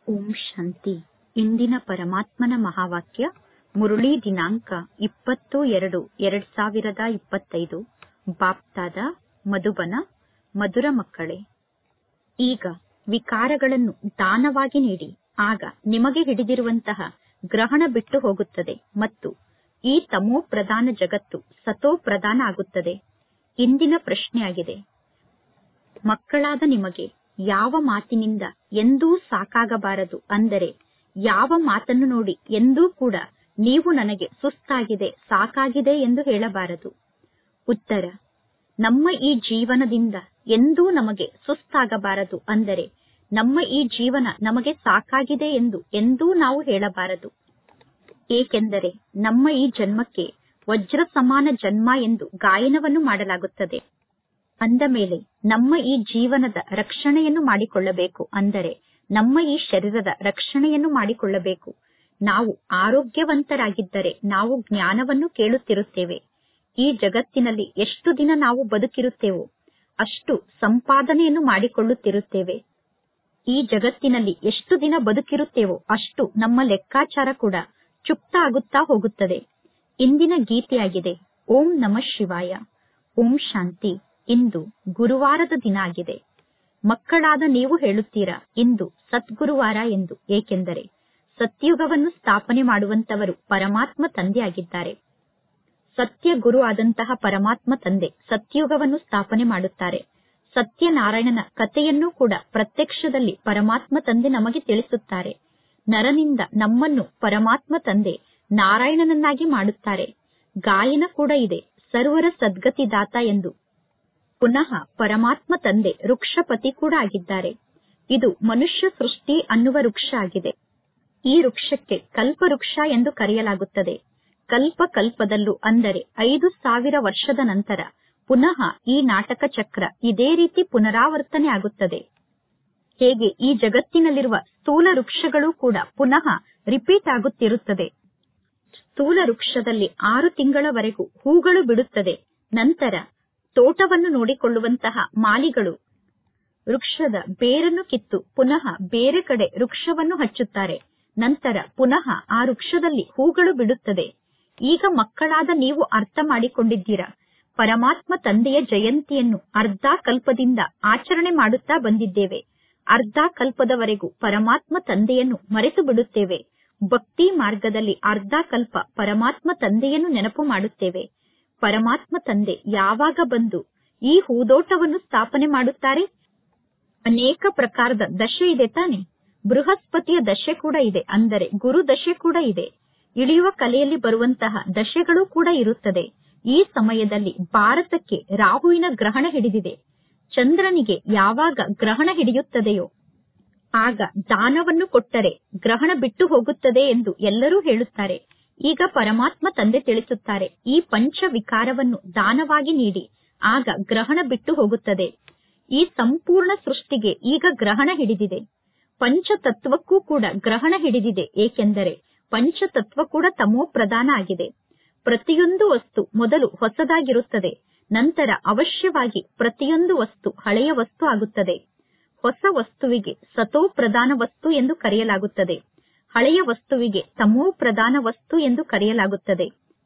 ಓಂ ಶಾಂತಿ ಇಂದಿನ ಪರಮಾತ್ಮನ ಮಹಾವಾಕ್ಯ ಮುರುಳಿ ದಿನಾಂಕ ಇಪ್ಪತ್ತು ಎರಡು ಎರಡ್ ಸಾವಿರದ ಇಪ್ಪತ್ತೈದು ಬಾಪ್ತಾದ ಮಧುಬನ ಮಧುರ ಮಕ್ಕಳೇ ಈಗ ವಿಕಾರಗಳನ್ನು ದಾನವಾಗಿ ನೀಡಿ ಆಗ ನಿಮಗೆ ಹಿಡಿದಿರುವಂತಹ ಗ್ರಹಣ ಬಿಟ್ಟು ಹೋಗುತ್ತದೆ ಮತ್ತು ಈ ತಮೋ ಪ್ರಧಾನ ಜಗತ್ತು ಸತೋ ಪ್ರಧಾನ ಆಗುತ್ತದೆ ಇಂದಿನ ಪ್ರಶ್ನೆಯಾಗಿದೆ ಮಕ್ಕಳಾದ ನಿಮಗೆ ಯಾವ ಮಾತಿನಿಂದ ಎಂದೂ ಸಾಕಾಗಬಾರದು ಅಂದರೆ ಯಾವ ಮಾತನ್ನು ನೋಡಿ ಎಂದೂ ಕೂಡ ನೀವು ನನಗೆ ಸುಸ್ತಾಗಿದೆ ಸಾಕಾಗಿದೆ ಎಂದು ಹೇಳಬಾರದು ಉತ್ತರ ನಮ್ಮ ಈ ಜೀವನದಿಂದ ಎಂದೂ ನಮಗೆ ಸುಸ್ತಾಗಬಾರದು ಅಂದರೆ ನಮ್ಮ ಈ ಜೀವನ ನಮಗೆ ಸಾಕಾಗಿದೆ ಎಂದು ಎಂದೂ ನಾವು ಹೇಳಬಾರದು ಏಕೆಂದರೆ ನಮ್ಮ ಈ ಜನ್ಮಕ್ಕೆ ವಜ್ರ ಸಮಾನ ಜನ್ಮ ಎಂದು ಗಾಯನವನ್ನು ಮಾಡಲಾಗುತ್ತದೆ ಅಂದ ಮೇಲೆ ನಮ್ಮ ಈ ಜೀವನದ ರಕ್ಷಣೆಯನ್ನು ಮಾಡಿಕೊಳ್ಳಬೇಕು ಅಂದರೆ ನಮ್ಮ ಈ ಶರೀರದ ರಕ್ಷಣೆಯನ್ನು ಮಾಡಿಕೊಳ್ಳಬೇಕು ನಾವು ಆರೋಗ್ಯವಂತರಾಗಿದ್ದರೆ ನಾವು ಜ್ಞಾನವನ್ನು ಕೇಳುತ್ತಿರುತ್ತೇವೆ ಈ ಜಗತ್ತಿನಲ್ಲಿ ಎಷ್ಟು ದಿನ ನಾವು ಬದುಕಿರುತ್ತೇವೋ ಅಷ್ಟು ಸಂಪಾದನೆಯನ್ನು ಮಾಡಿಕೊಳ್ಳುತ್ತಿರುತ್ತೇವೆ ಈ ಜಗತ್ತಿನಲ್ಲಿ ಎಷ್ಟು ದಿನ ಬದುಕಿರುತ್ತೇವೋ ಅಷ್ಟು ನಮ್ಮ ಲೆಕ್ಕಾಚಾರ ಕೂಡ ಚುಕ್ತ ಆಗುತ್ತಾ ಹೋಗುತ್ತದೆ ಇಂದಿನ ಗೀತೆಯಾಗಿದೆ ಓಂ ನಮಃ ಶಿವಾಯ ಓಂ ಶಾಂತಿ ಇಂದು ಗುರುವಾರದ ದಿನ ಆಗಿದೆ ಮಕ್ಕಳಾದ ನೀವು ಹೇಳುತ್ತೀರಾ ಇಂದು ಸದ್ಗುರುವಾರ ಎಂದು ಏಕೆಂದರೆ ಸತ್ಯುಗವನ್ನು ಸ್ಥಾಪನೆ ಮಾಡುವಂತವರು ಪರಮಾತ್ಮ ತಂದೆಯಾಗಿದ್ದಾರೆ ಸತ್ಯ ಗುರು ಆದಂತಹ ಪರಮಾತ್ಮ ತಂದೆ ಸತ್ಯುಗವನ್ನು ಸ್ಥಾಪನೆ ಮಾಡುತ್ತಾರೆ ಸತ್ಯನಾರಾಯಣನ ಕಥೆಯನ್ನೂ ಕೂಡ ಪ್ರತ್ಯಕ್ಷದಲ್ಲಿ ಪರಮಾತ್ಮ ತಂದೆ ನಮಗೆ ತಿಳಿಸುತ್ತಾರೆ ನರನಿಂದ ನಮ್ಮನ್ನು ಪರಮಾತ್ಮ ತಂದೆ ನಾರಾಯಣನನ್ನಾಗಿ ಮಾಡುತ್ತಾರೆ ಗಾಯನ ಕೂಡ ಇದೆ ಸರ್ವರ ಸದ್ಗತಿದಾತ ಎಂದು ಪುನಃ ಪರಮಾತ್ಮ ತಂದೆ ವೃಕ್ಷಪತಿ ಕೂಡ ಆಗಿದ್ದಾರೆ ಇದು ಮನುಷ್ಯ ಸೃಷ್ಟಿ ಅನ್ನುವ ವೃಕ್ಷ ಆಗಿದೆ ಈ ವೃಕ್ಷಕ್ಕೆ ಕಲ್ಪವೃಕ್ಷ ಎಂದು ಕರೆಯಲಾಗುತ್ತದೆ ಕಲ್ಪ ಕಲ್ಪದಲ್ಲೂ ಅಂದರೆ ಐದು ಸಾವಿರ ವರ್ಷದ ನಂತರ ಪುನಃ ಈ ನಾಟಕ ಚಕ್ರ ಇದೇ ರೀತಿ ಪುನರಾವರ್ತನೆ ಆಗುತ್ತದೆ ಹೇಗೆ ಈ ಜಗತ್ತಿನಲ್ಲಿರುವ ಸ್ಥೂಲ ವೃಕ್ಷಗಳು ಕೂಡ ಪುನಃ ರಿಪೀಟ್ ಆಗುತ್ತಿರುತ್ತದೆ ಸ್ಥೂಲ ವೃಕ್ಷದಲ್ಲಿ ಆರು ತಿಂಗಳವರೆಗೂ ಹೂಗಳು ಬಿಡುತ್ತದೆ ನಂತರ ತೋಟವನ್ನು ನೋಡಿಕೊಳ್ಳುವಂತಹ ಮಾಲಿಗಳು ವೃಕ್ಷದ ಬೇರನ್ನು ಕಿತ್ತು ಪುನಃ ಬೇರೆ ಕಡೆ ವೃಕ್ಷವನ್ನು ಹಚ್ಚುತ್ತಾರೆ ನಂತರ ಪುನಃ ಆ ವೃಕ್ಷದಲ್ಲಿ ಹೂಗಳು ಬಿಡುತ್ತದೆ ಈಗ ಮಕ್ಕಳಾದ ನೀವು ಅರ್ಥ ಮಾಡಿಕೊಂಡಿದ್ದೀರಾ ಪರಮಾತ್ಮ ತಂದೆಯ ಜಯಂತಿಯನ್ನು ಅರ್ಧ ಕಲ್ಪದಿಂದ ಆಚರಣೆ ಮಾಡುತ್ತಾ ಬಂದಿದ್ದೇವೆ ಅರ್ಧ ಕಲ್ಪದವರೆಗೂ ಪರಮಾತ್ಮ ತಂದೆಯನ್ನು ಮರೆತು ಬಿಡುತ್ತೇವೆ ಭಕ್ತಿ ಮಾರ್ಗದಲ್ಲಿ ಅರ್ಧ ಕಲ್ಪ ಪರಮಾತ್ಮ ತಂದೆಯನ್ನು ನೆನಪು ಮಾಡುತ್ತೇವೆ ಪರಮಾತ್ಮ ತಂದೆ ಯಾವಾಗ ಬಂದು ಈ ಹೂದೋಟವನ್ನು ಸ್ಥಾಪನೆ ಮಾಡುತ್ತಾರೆ ಅನೇಕ ಪ್ರಕಾರದ ದಶೆ ಇದೆ ತಾನೆ ಬೃಹಸ್ಪತಿಯ ದಶೆ ಕೂಡ ಇದೆ ಅಂದರೆ ಗುರು ದಶೆ ಕೂಡ ಇದೆ ಇಳಿಯುವ ಕಲೆಯಲ್ಲಿ ಬರುವಂತಹ ದಶೆಗಳು ಕೂಡ ಇರುತ್ತದೆ ಈ ಸಮಯದಲ್ಲಿ ಭಾರತಕ್ಕೆ ರಾಹುವಿನ ಗ್ರಹಣ ಹಿಡಿದಿದೆ ಚಂದ್ರನಿಗೆ ಯಾವಾಗ ಗ್ರಹಣ ಹಿಡಿಯುತ್ತದೆಯೋ ಆಗ ದಾನವನ್ನು ಕೊಟ್ಟರೆ ಗ್ರಹಣ ಬಿಟ್ಟು ಹೋಗುತ್ತದೆ ಎಂದು ಎಲ್ಲರೂ ಹೇಳುತ್ತಾರೆ ಈಗ ಪರಮಾತ್ಮ ತಂದೆ ತಿಳಿಸುತ್ತಾರೆ ಈ ಪಂಚ ವಿಕಾರವನ್ನು ದಾನವಾಗಿ ನೀಡಿ ಆಗ ಗ್ರಹಣ ಬಿಟ್ಟು ಹೋಗುತ್ತದೆ ಈ ಸಂಪೂರ್ಣ ಸೃಷ್ಟಿಗೆ ಈಗ ಗ್ರಹಣ ಹಿಡಿದಿದೆ ಪಂಚತತ್ವಕ್ಕೂ ಕೂಡ ಗ್ರಹಣ ಹಿಡಿದಿದೆ ಏಕೆಂದರೆ ಪಂಚತತ್ವ ಕೂಡ ತಮೋ ಪ್ರಧಾನ ಆಗಿದೆ ಪ್ರತಿಯೊಂದು ವಸ್ತು ಮೊದಲು ಹೊಸದಾಗಿರುತ್ತದೆ ನಂತರ ಅವಶ್ಯವಾಗಿ ಪ್ರತಿಯೊಂದು ವಸ್ತು ಹಳೆಯ ವಸ್ತು ಆಗುತ್ತದೆ ಹೊಸ ವಸ್ತುವಿಗೆ ಸತೋ ಪ್ರಧಾನ ವಸ್ತು ಎಂದು ಕರೆಯಲಾಗುತ್ತದೆ ಹಳೆಯ ವಸ್ತುವಿಗೆ ತಮೋ ಪ್ರಧಾನ ವಸ್ತು ಎಂದು ಕರೆಯಲಾಗುತ್ತದೆ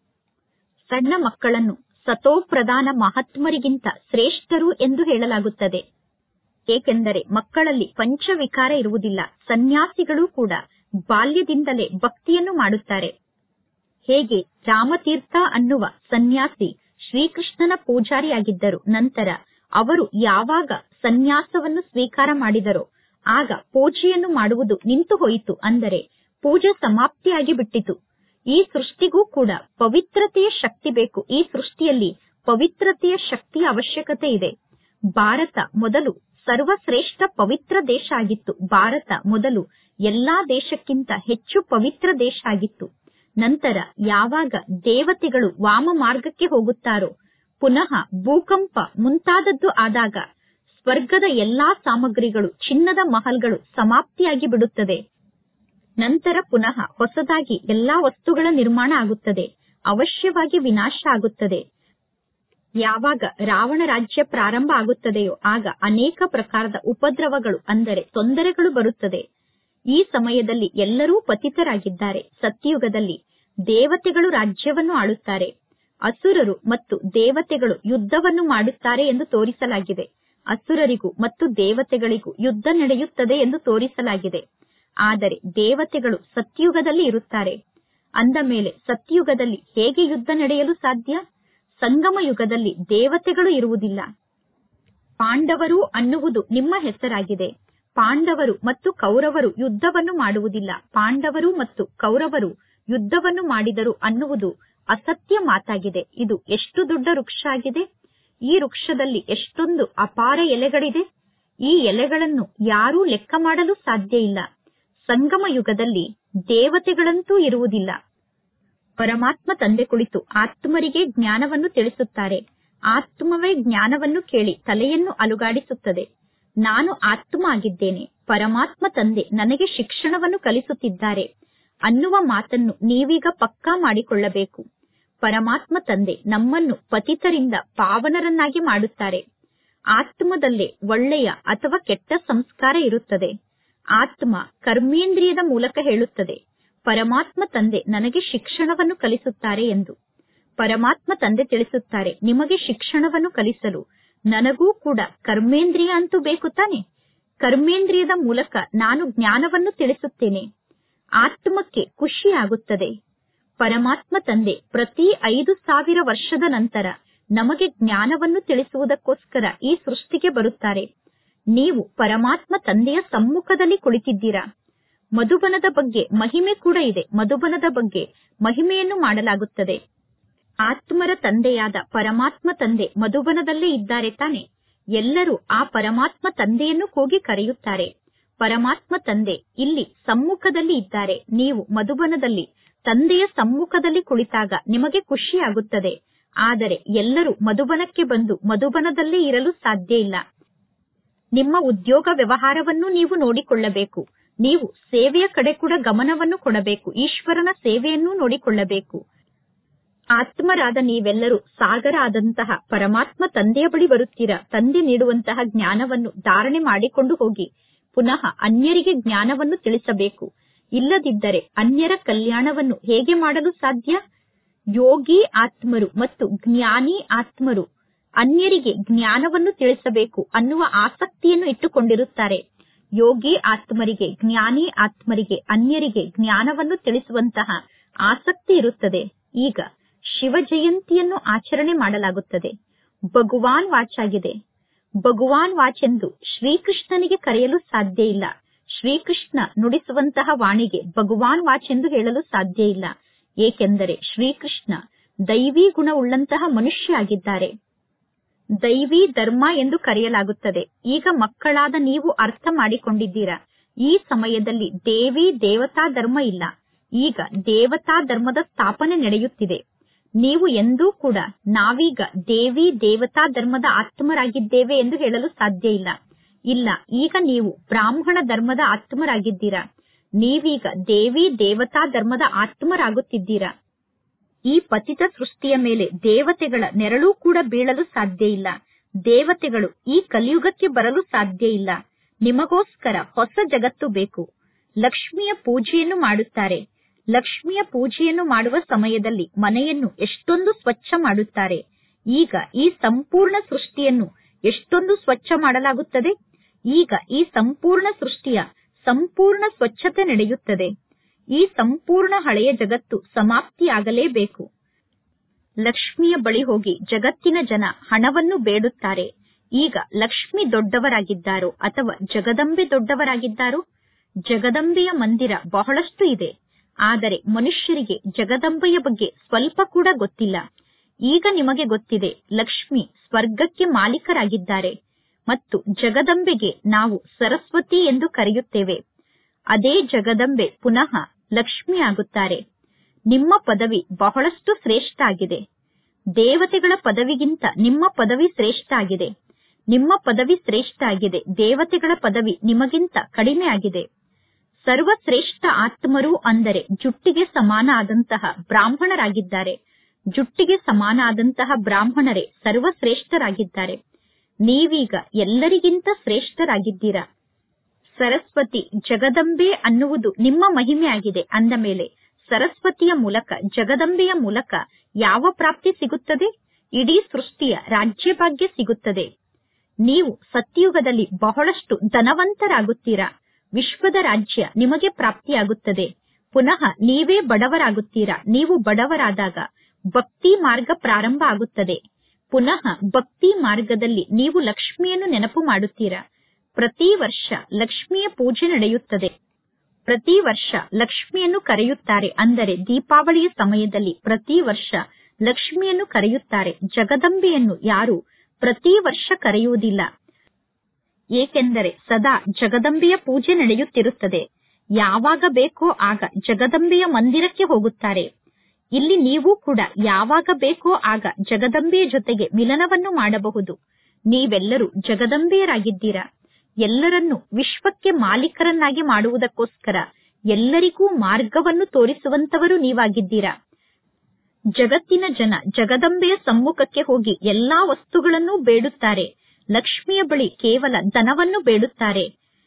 ಸಣ್ಣ ಮಕ್ಕಳನ್ನು ಸತೋ ಪ್ರಧಾನ ಮಹಾತ್ಮರಿಗಿಂತ ಶ್ರೇಷ್ಠರು ಎಂದು ಹೇಳಲಾಗುತ್ತದೆ ಏಕೆಂದರೆ ಮಕ್ಕಳಲ್ಲಿ ಪಂಚವಿಕಾರ ಇರುವುದಿಲ್ಲ ಸನ್ಯಾಸಿಗಳು ಕೂಡ ಬಾಲ್ಯದಿಂದಲೇ ಭಕ್ತಿಯನ್ನು ಮಾಡುತ್ತಾರೆ ಹೇಗೆ ರಾಮತೀರ್ಥ ಅನ್ನುವ ಸನ್ಯಾಸಿ ಶ್ರೀಕೃಷ್ಣನ ಪೂಜಾರಿಯಾಗಿದ್ದರು ನಂತರ ಅವರು ಯಾವಾಗ ಸನ್ಯಾಸವನ್ನು ಸ್ವೀಕಾರ ಮಾಡಿದರೋ ಆಗ ಪೂಜೆಯನ್ನು ಮಾಡುವುದು ನಿಂತು ಹೋಯಿತು ಅಂದರೆ ಪೂಜೆ ಸಮಾಪ್ತಿಯಾಗಿ ಬಿಟ್ಟಿತು ಈ ಸೃಷ್ಟಿಗೂ ಕೂಡ ಪವಿತ್ರತೆಯ ಶಕ್ತಿ ಬೇಕು ಈ ಸೃಷ್ಟಿಯಲ್ಲಿ ಪವಿತ್ರತೆಯ ಶಕ್ತಿಯ ಅವಶ್ಯಕತೆ ಇದೆ ಭಾರತ ಮೊದಲು ಸರ್ವಶ್ರೇಷ್ಠ ಪವಿತ್ರ ದೇಶ ಆಗಿತ್ತು ಭಾರತ ಮೊದಲು ಎಲ್ಲಾ ದೇಶಕ್ಕಿಂತ ಹೆಚ್ಚು ಪವಿತ್ರ ದೇಶ ಆಗಿತ್ತು ನಂತರ ಯಾವಾಗ ದೇವತೆಗಳು ವಾಮ ಮಾರ್ಗಕ್ಕೆ ಹೋಗುತ್ತಾರೋ ಪುನಃ ಭೂಕಂಪ ಮುಂತಾದದ್ದು ಆದಾಗ ಸ್ವರ್ಗದ ಎಲ್ಲಾ ಸಾಮಗ್ರಿಗಳು ಚಿನ್ನದ ಮಹಲ್ಗಳು ಸಮಾಪ್ತಿಯಾಗಿ ಬಿಡುತ್ತದೆ ನಂತರ ಪುನಃ ಹೊಸದಾಗಿ ಎಲ್ಲಾ ವಸ್ತುಗಳ ನಿರ್ಮಾಣ ಆಗುತ್ತದೆ ಅವಶ್ಯವಾಗಿ ವಿನಾಶ ಆಗುತ್ತದೆ ಯಾವಾಗ ರಾವಣ ರಾಜ್ಯ ಪ್ರಾರಂಭ ಆಗುತ್ತದೆಯೋ ಆಗ ಅನೇಕ ಪ್ರಕಾರದ ಉಪದ್ರವಗಳು ಅಂದರೆ ತೊಂದರೆಗಳು ಬರುತ್ತದೆ ಈ ಸಮಯದಲ್ಲಿ ಎಲ್ಲರೂ ಪತಿತರಾಗಿದ್ದಾರೆ ಸತ್ಯಯುಗದಲ್ಲಿ ದೇವತೆಗಳು ರಾಜ್ಯವನ್ನು ಆಳುತ್ತಾರೆ ಅಸುರರು ಮತ್ತು ದೇವತೆಗಳು ಯುದ್ಧವನ್ನು ಮಾಡುತ್ತಾರೆ ಎಂದು ತೋರಿಸಲಾಗಿದೆ ಅಸುರರಿಗೂ ಮತ್ತು ದೇವತೆಗಳಿಗೂ ಯುದ್ಧ ನಡೆಯುತ್ತದೆ ಎಂದು ತೋರಿಸಲಾಗಿದೆ ಆದರೆ ದೇವತೆಗಳು ಸತ್ಯಯುಗದಲ್ಲಿ ಇರುತ್ತಾರೆ ಅಂದ ಮೇಲೆ ಸತ್ಯಯುಗದಲ್ಲಿ ಹೇಗೆ ಯುದ್ಧ ನಡೆಯಲು ಸಾಧ್ಯ ಸಂಗಮ ಯುಗದಲ್ಲಿ ದೇವತೆಗಳು ಇರುವುದಿಲ್ಲ ಪಾಂಡವರು ಅನ್ನುವುದು ನಿಮ್ಮ ಹೆಸರಾಗಿದೆ ಪಾಂಡವರು ಮತ್ತು ಕೌರವರು ಯುದ್ಧವನ್ನು ಮಾಡುವುದಿಲ್ಲ ಪಾಂಡವರು ಮತ್ತು ಕೌರವರು ಯುದ್ಧವನ್ನು ಮಾಡಿದರು ಅನ್ನುವುದು ಅಸತ್ಯ ಮಾತಾಗಿದೆ ಇದು ಎಷ್ಟು ದೊಡ್ಡ ವೃಕ್ಷ ಆಗಿದೆ ಈ ವೃಕ್ಷದಲ್ಲಿ ಎಷ್ಟೊಂದು ಅಪಾರ ಎಲೆಗಳಿದೆ ಈ ಎಲೆಗಳನ್ನು ಯಾರೂ ಲೆಕ್ಕ ಮಾಡಲು ಸಾಧ್ಯ ಇಲ್ಲ ಸಂಗಮ ಯುಗದಲ್ಲಿ ದೇವತೆಗಳಂತೂ ಇರುವುದಿಲ್ಲ ಪರಮಾತ್ಮ ತಂದೆ ಕುಳಿತು ಆತ್ಮರಿಗೆ ಜ್ಞಾನವನ್ನು ತಿಳಿಸುತ್ತಾರೆ ಆತ್ಮವೇ ಜ್ಞಾನವನ್ನು ಕೇಳಿ ತಲೆಯನ್ನು ಅಲುಗಾಡಿಸುತ್ತದೆ ನಾನು ಆತ್ಮ ಆಗಿದ್ದೇನೆ ಪರಮಾತ್ಮ ತಂದೆ ನನಗೆ ಶಿಕ್ಷಣವನ್ನು ಕಲಿಸುತ್ತಿದ್ದಾರೆ ಅನ್ನುವ ಮಾತನ್ನು ನೀವೀಗ ಪಕ್ಕಾ ಮಾಡಿಕೊಳ್ಳಬೇಕು ಪರಮಾತ್ಮ ತಂದೆ ನಮ್ಮನ್ನು ಪತಿತರಿಂದ ಪಾವನರನ್ನಾಗಿ ಮಾಡುತ್ತಾರೆ ಆತ್ಮದಲ್ಲೇ ಒಳ್ಳೆಯ ಅಥವಾ ಕೆಟ್ಟ ಸಂಸ್ಕಾರ ಇರುತ್ತದೆ ಆತ್ಮ ಕರ್ಮೇಂದ್ರಿಯದ ಮೂಲಕ ಹೇಳುತ್ತದೆ ಪರಮಾತ್ಮ ತಂದೆ ನನಗೆ ಶಿಕ್ಷಣವನ್ನು ಕಲಿಸುತ್ತಾರೆ ಎಂದು ಪರಮಾತ್ಮ ತಂದೆ ತಿಳಿಸುತ್ತಾರೆ ನಿಮಗೆ ಶಿಕ್ಷಣವನ್ನು ಕಲಿಸಲು ನನಗೂ ಕೂಡ ಕರ್ಮೇಂದ್ರಿಯ ಅಂತೂ ಬೇಕು ತಾನೆ ಕರ್ಮೇಂದ್ರಿಯದ ಮೂಲಕ ನಾನು ಜ್ಞಾನವನ್ನು ತಿಳಿಸುತ್ತೇನೆ ಆತ್ಮಕ್ಕೆ ಖುಷಿ ಆಗುತ್ತದೆ ಪರಮಾತ್ಮ ತಂದೆ ಪ್ರತಿ ಐದು ಸಾವಿರ ವರ್ಷದ ನಂತರ ನಮಗೆ ಜ್ಞಾನವನ್ನು ತಿಳಿಸುವುದಕ್ಕೋಸ್ಕರ ಈ ಸೃಷ್ಟಿಗೆ ಬರುತ್ತಾರೆ ನೀವು ಪರಮಾತ್ಮ ತಂದೆಯ ಸಮ್ಮುಖದಲ್ಲಿ ಕುಳಿತಿದ್ದೀರಾ ಮಧುಬನದ ಬಗ್ಗೆ ಮಹಿಮೆ ಕೂಡ ಇದೆ ಮಧುಬನದ ಬಗ್ಗೆ ಮಹಿಮೆಯನ್ನು ಮಾಡಲಾಗುತ್ತದೆ ಆತ್ಮರ ತಂದೆಯಾದ ಪರಮಾತ್ಮ ತಂದೆ ಮಧುಬನದಲ್ಲೇ ಇದ್ದಾರೆ ತಾನೆ ಎಲ್ಲರೂ ಆ ಪರಮಾತ್ಮ ತಂದೆಯನ್ನು ಕೂಗಿ ಕರೆಯುತ್ತಾರೆ ಪರಮಾತ್ಮ ತಂದೆ ಇಲ್ಲಿ ಸಮ್ಮುಖದಲ್ಲಿ ಇದ್ದಾರೆ ನೀವು ಮಧುಬನದಲ್ಲಿ ತಂದೆಯ ಸಮ್ಮುಖದಲ್ಲಿ ಕುಳಿತಾಗ ನಿಮಗೆ ಖುಷಿಯಾಗುತ್ತದೆ ಆದರೆ ಎಲ್ಲರೂ ಮಧುಬನಕ್ಕೆ ಬಂದು ಮಧುಬನದಲ್ಲೇ ಇರಲು ಸಾಧ್ಯ ಇಲ್ಲ ನಿಮ್ಮ ಉದ್ಯೋಗ ವ್ಯವಹಾರವನ್ನು ನೀವು ನೋಡಿಕೊಳ್ಳಬೇಕು ನೀವು ಸೇವೆಯ ಕಡೆ ಕೂಡ ಗಮನವನ್ನು ಕೊಡಬೇಕು ಈಶ್ವರನ ಸೇವೆಯನ್ನೂ ನೋಡಿಕೊಳ್ಳಬೇಕು ಆತ್ಮರಾದ ನೀವೆಲ್ಲರೂ ಸಾಗರ ಆದಂತಹ ಪರಮಾತ್ಮ ತಂದೆಯ ಬಳಿ ಬರುತ್ತೀರಾ ತಂದೆ ನೀಡುವಂತಹ ಜ್ಞಾನವನ್ನು ಧಾರಣೆ ಮಾಡಿಕೊಂಡು ಹೋಗಿ ಪುನಃ ಅನ್ಯರಿಗೆ ಜ್ಞಾನವನ್ನು ತಿಳಿಸಬೇಕು ಇಲ್ಲದಿದ್ದರೆ ಅನ್ಯರ ಕಲ್ಯಾಣವನ್ನು ಹೇಗೆ ಮಾಡಲು ಸಾಧ್ಯ ಯೋಗಿ ಆತ್ಮರು ಮತ್ತು ಜ್ಞಾನಿ ಆತ್ಮರು ಅನ್ಯರಿಗೆ ಜ್ಞಾನವನ್ನು ತಿಳಿಸಬೇಕು ಅನ್ನುವ ಆಸಕ್ತಿಯನ್ನು ಇಟ್ಟುಕೊಂಡಿರುತ್ತಾರೆ ಯೋಗಿ ಆತ್ಮರಿಗೆ ಜ್ಞಾನಿ ಆತ್ಮರಿಗೆ ಅನ್ಯರಿಗೆ ಜ್ಞಾನವನ್ನು ತಿಳಿಸುವಂತಹ ಆಸಕ್ತಿ ಇರುತ್ತದೆ ಈಗ ಶಿವ ಜಯಂತಿಯನ್ನು ಆಚರಣೆ ಮಾಡಲಾಗುತ್ತದೆ ಭಗವಾನ್ ವಾಚ್ ಆಗಿದೆ ಭಗವಾನ್ ವಾಚ್ ಎಂದು ಶ್ರೀಕೃಷ್ಣನಿಗೆ ಕರೆಯಲು ಸಾಧ್ಯ ಇಲ್ಲ ಶ್ರೀಕೃಷ್ಣ ನುಡಿಸುವಂತಹ ವಾಣಿಗೆ ಭಗವಾನ್ ವಾಚ್ ಎಂದು ಹೇಳಲು ಸಾಧ್ಯ ಇಲ್ಲ ಏಕೆಂದರೆ ಶ್ರೀಕೃಷ್ಣ ದೈವಿ ಗುಣವುಳ್ಳಂತಹ ಮನುಷ್ಯ ಆಗಿದ್ದಾರೆ ದೈವಿ ಧರ್ಮ ಎಂದು ಕರೆಯಲಾಗುತ್ತದೆ ಈಗ ಮಕ್ಕಳಾದ ನೀವು ಅರ್ಥ ಮಾಡಿಕೊಂಡಿದ್ದೀರಾ ಈ ಸಮಯದಲ್ಲಿ ದೇವಿ ದೇವತಾ ಧರ್ಮ ಇಲ್ಲ ಈಗ ದೇವತಾ ಧರ್ಮದ ಸ್ಥಾಪನೆ ನಡೆಯುತ್ತಿದೆ ನೀವು ಎಂದೂ ಕೂಡ ನಾವೀಗ ದೇವಿ ದೇವತಾ ಧರ್ಮದ ಆತ್ಮರಾಗಿದ್ದೇವೆ ಎಂದು ಹೇಳಲು ಸಾಧ್ಯ ಇಲ್ಲ ಇಲ್ಲ ಈಗ ನೀವು ಬ್ರಾಹ್ಮಣ ಧರ್ಮದ ಆತ್ಮರಾಗಿದ್ದೀರಾ ನೀವೀಗ ದೇವಿ ದೇವತಾ ಧರ್ಮದ ಆತ್ಮರಾಗುತ್ತಿದ್ದೀರಾ ಈ ಪತಿತ ಸೃಷ್ಟಿಯ ಮೇಲೆ ದೇವತೆಗಳ ನೆರಳು ಕೂಡ ಬೀಳಲು ಸಾಧ್ಯ ಇಲ್ಲ ದೇವತೆಗಳು ಈ ಕಲಿಯುಗಕ್ಕೆ ಬರಲು ಸಾಧ್ಯ ಇಲ್ಲ ನಿಮಗೋಸ್ಕರ ಹೊಸ ಜಗತ್ತು ಬೇಕು ಲಕ್ಷ್ಮಿಯ ಪೂಜೆಯನ್ನು ಮಾಡುತ್ತಾರೆ ಲಕ್ಷ್ಮಿಯ ಪೂಜೆಯನ್ನು ಮಾಡುವ ಸಮಯದಲ್ಲಿ ಮನೆಯನ್ನು ಎಷ್ಟೊಂದು ಸ್ವಚ್ಛ ಮಾಡುತ್ತಾರೆ ಈಗ ಈ ಸಂಪೂರ್ಣ ಸೃಷ್ಟಿಯನ್ನು ಎಷ್ಟೊಂದು ಸ್ವಚ್ಛ ಮಾಡಲಾಗುತ್ತದೆ ಈಗ ಈ ಸಂಪೂರ್ಣ ಸೃಷ್ಟಿಯ ಸಂಪೂರ್ಣ ಸ್ವಚ್ಛತೆ ನಡೆಯುತ್ತದೆ ಈ ಸಂಪೂರ್ಣ ಹಳೆಯ ಜಗತ್ತು ಸಮಾಪ್ತಿಯಾಗಲೇಬೇಕು ಲಕ್ಷ್ಮಿಯ ಬಳಿ ಹೋಗಿ ಜಗತ್ತಿನ ಜನ ಹಣವನ್ನು ಬೇಡುತ್ತಾರೆ ಈಗ ಲಕ್ಷ್ಮಿ ದೊಡ್ಡವರಾಗಿದ್ದಾರೋ ಅಥವಾ ಜಗದಂಬೆ ದೊಡ್ಡವರಾಗಿದ್ದಾರೋ ಜಗದಂಬೆಯ ಮಂದಿರ ಬಹಳಷ್ಟು ಇದೆ ಆದರೆ ಮನುಷ್ಯರಿಗೆ ಜಗದಂಬೆಯ ಬಗ್ಗೆ ಸ್ವಲ್ಪ ಕೂಡ ಗೊತ್ತಿಲ್ಲ ಈಗ ನಿಮಗೆ ಗೊತ್ತಿದೆ ಲಕ್ಷ್ಮಿ ಸ್ವರ್ಗಕ್ಕೆ ಮಾಲೀಕರಾಗಿದ್ದಾರೆ ಮತ್ತು ಜಗದಂಬೆಗೆ ನಾವು ಸರಸ್ವತಿ ಎಂದು ಕರೆಯುತ್ತೇವೆ ಅದೇ ಜಗದಂಬೆ ಪುನಃ ಲಕ್ಷ್ಮಿ ಆಗುತ್ತಾರೆ ನಿಮ್ಮ ಪದವಿ ಬಹಳಷ್ಟು ಶ್ರೇಷ್ಠ ಆಗಿದೆ ದೇವತೆಗಳ ಪದವಿಗಿಂತ ನಿಮ್ಮ ಪದವಿ ಶ್ರೇಷ್ಠ ಆಗಿದೆ ನಿಮ್ಮ ಪದವಿ ಶ್ರೇಷ್ಠ ಆಗಿದೆ ದೇವತೆಗಳ ಪದವಿ ನಿಮಗಿಂತ ಕಡಿಮೆ ಆಗಿದೆ ಸರ್ವಶ್ರೇಷ್ಠ ಆತ್ಮರು ಅಂದರೆ ಜುಟ್ಟಿಗೆ ಸಮಾನ ಆದಂತಹ ಬ್ರಾಹ್ಮಣರಾಗಿದ್ದಾರೆ ಜುಟ್ಟಿಗೆ ಸಮಾನ ಆದಂತಹ ಬ್ರಾಹ್ಮಣರೇ ಸರ್ವಶ್ರೇಷ್ಠರಾಗಿದ್ದಾರೆ ನೀವೀಗ ಎಲ್ಲರಿಗಿಂತ ಶ್ರೇಷ್ಠರಾಗಿದ್ದೀರಾ ಸರಸ್ವತಿ ಜಗದಂಬೆ ಅನ್ನುವುದು ನಿಮ್ಮ ಮಹಿಮೆಯಾಗಿದೆ ಅಂದ ಮೇಲೆ ಸರಸ್ವತಿಯ ಮೂಲಕ ಜಗದಂಬೆಯ ಮೂಲಕ ಯಾವ ಪ್ರಾಪ್ತಿ ಸಿಗುತ್ತದೆ ಇಡೀ ಸೃಷ್ಟಿಯ ರಾಜ್ಯಭಾಗ್ಯ ಸಿಗುತ್ತದೆ ನೀವು ಸತ್ಯುಗದಲ್ಲಿ ಬಹಳಷ್ಟು ಧನವಂತರಾಗುತ್ತೀರಾ ವಿಶ್ವದ ರಾಜ್ಯ ನಿಮಗೆ ಪ್ರಾಪ್ತಿಯಾಗುತ್ತದೆ ಪುನಃ ನೀವೇ ಬಡವರಾಗುತ್ತೀರಾ ನೀವು ಬಡವರಾದಾಗ ಭಕ್ತಿ ಮಾರ್ಗ ಪ್ರಾರಂಭ ಆಗುತ್ತದೆ ಪುನಃ ಭಕ್ತಿ ಮಾರ್ಗದಲ್ಲಿ ನೀವು ಲಕ್ಷ್ಮಿಯನ್ನು ನೆನಪು ಮಾಡುತ್ತೀರಾ ಪ್ರತಿ ವರ್ಷ ಲಕ್ಷ್ಮಿಯ ಪೂಜೆ ನಡೆಯುತ್ತದೆ ಪ್ರತಿ ವರ್ಷ ಲಕ್ಷ್ಮಿಯನ್ನು ಕರೆಯುತ್ತಾರೆ ಅಂದರೆ ದೀಪಾವಳಿಯ ಸಮಯದಲ್ಲಿ ಪ್ರತಿ ವರ್ಷ ಲಕ್ಷ್ಮಿಯನ್ನು ಕರೆಯುತ್ತಾರೆ ಜಗದಂಬೆಯನ್ನು ಯಾರು ಪ್ರತಿ ವರ್ಷ ಕರೆಯುವುದಿಲ್ಲ ಏಕೆಂದರೆ ಸದಾ ಜಗದಂಬೆಯ ಪೂಜೆ ನಡೆಯುತ್ತಿರುತ್ತದೆ ಯಾವಾಗ ಬೇಕೋ ಆಗ ಜಗದಂಬೆಯ ಮಂದಿರಕ್ಕೆ ಹೋಗುತ್ತಾರೆ ಇಲ್ಲಿ ನೀವು ಕೂಡ ಯಾವಾಗ ಬೇಕೋ ಆಗ ಜಗದಂಬೆಯ ಜೊತೆಗೆ ಮಿಲನವನ್ನು ಮಾಡಬಹುದು ನೀವೆಲ್ಲರೂ ಜಗದಂಬೆಯರಾಗಿದ್ದೀರಾ ಎಲ್ಲರನ್ನೂ ವಿಶ್ವಕ್ಕೆ ಮಾಲೀಕರನ್ನಾಗಿ ಮಾಡುವುದಕ್ಕೋಸ್ಕರ ಎಲ್ಲರಿಗೂ ಮಾರ್ಗವನ್ನು ತೋರಿಸುವಂತವರು ನೀವಾಗಿದ್ದೀರಾ ಜಗತ್ತಿನ ಜನ ಜಗದಂಬೆಯ ಸಮ್ಮುಖಕ್ಕೆ ಹೋಗಿ ಎಲ್ಲಾ ವಸ್ತುಗಳನ್ನೂ ಬೇಡುತ್ತಾರೆ ಲಕ್ಷ್ಮಿಯ ಬಳಿ ಕೇವಲ ಧನವನ್ನು ಬೇಡುತ್ತಾರೆ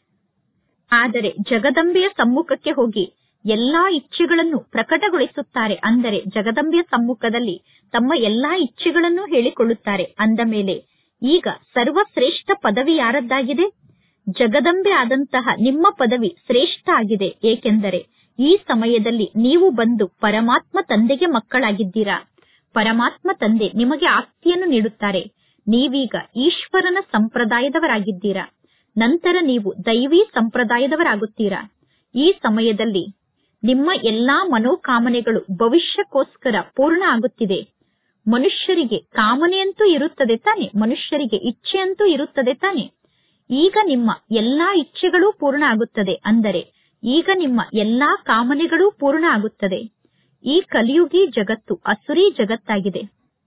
ಆದರೆ ಜಗದಂಬೆಯ ಸಮ್ಮುಖಕ್ಕೆ ಹೋಗಿ ಎಲ್ಲಾ ಇಚ್ಛೆಗಳನ್ನು ಪ್ರಕಟಗೊಳಿಸುತ್ತಾರೆ ಅಂದರೆ ಜಗದಂಬೆಯ ಸಮ್ಮುಖದಲ್ಲಿ ತಮ್ಮ ಎಲ್ಲಾ ಇಚ್ಛೆಗಳನ್ನು ಹೇಳಿಕೊಳ್ಳುತ್ತಾರೆ ಅಂದ ಮೇಲೆ ಈಗ ಸರ್ವಶ್ರೇಷ್ಠ ಪದವಿ ಯಾರದ್ದಾಗಿದೆ ಜಗದಂಬೆ ಆದಂತಹ ನಿಮ್ಮ ಪದವಿ ಶ್ರೇಷ್ಠ ಆಗಿದೆ ಏಕೆಂದರೆ ಈ ಸಮಯದಲ್ಲಿ ನೀವು ಬಂದು ಪರಮಾತ್ಮ ತಂದೆಗೆ ಮಕ್ಕಳಾಗಿದ್ದೀರಾ ಪರಮಾತ್ಮ ತಂದೆ ನಿಮಗೆ ಆಸ್ತಿಯನ್ನು ನೀಡುತ್ತಾರೆ ನೀವೀಗ ಈಶ್ವರನ ಸಂಪ್ರದಾಯದವರಾಗಿದ್ದೀರಾ ನಂತರ ನೀವು ದೈವಿ ಸಂಪ್ರದಾಯದವರಾಗುತ್ತೀರಾ ಈ ಸಮಯದಲ್ಲಿ ನಿಮ್ಮ ಎಲ್ಲಾ ಮನೋಕಾಮನೆಗಳು ಭವಿಷ್ಯಕ್ಕೋಸ್ಕರ ಪೂರ್ಣ ಆಗುತ್ತಿದೆ ಮನುಷ್ಯರಿಗೆ ಕಾಮನೆಯಂತೂ ಇರುತ್ತದೆ ತಾನೆ ಮನುಷ್ಯರಿಗೆ ಇಚ್ಛೆಯಂತೂ ಇರುತ್ತದೆ ತಾನೆ ಈಗ ನಿಮ್ಮ ಎಲ್ಲಾ ಇಚ್ಛೆಗಳೂ ಪೂರ್ಣ ಆಗುತ್ತದೆ ಅಂದರೆ ಈಗ ನಿಮ್ಮ ಎಲ್ಲಾ ಕಾಮನೆಗಳೂ ಪೂರ್ಣ ಆಗುತ್ತದೆ ಈ ಕಲಿಯುಗಿ ಜಗತ್ತು ಅಸುರಿ ಜಗತ್ತಾಗಿದೆ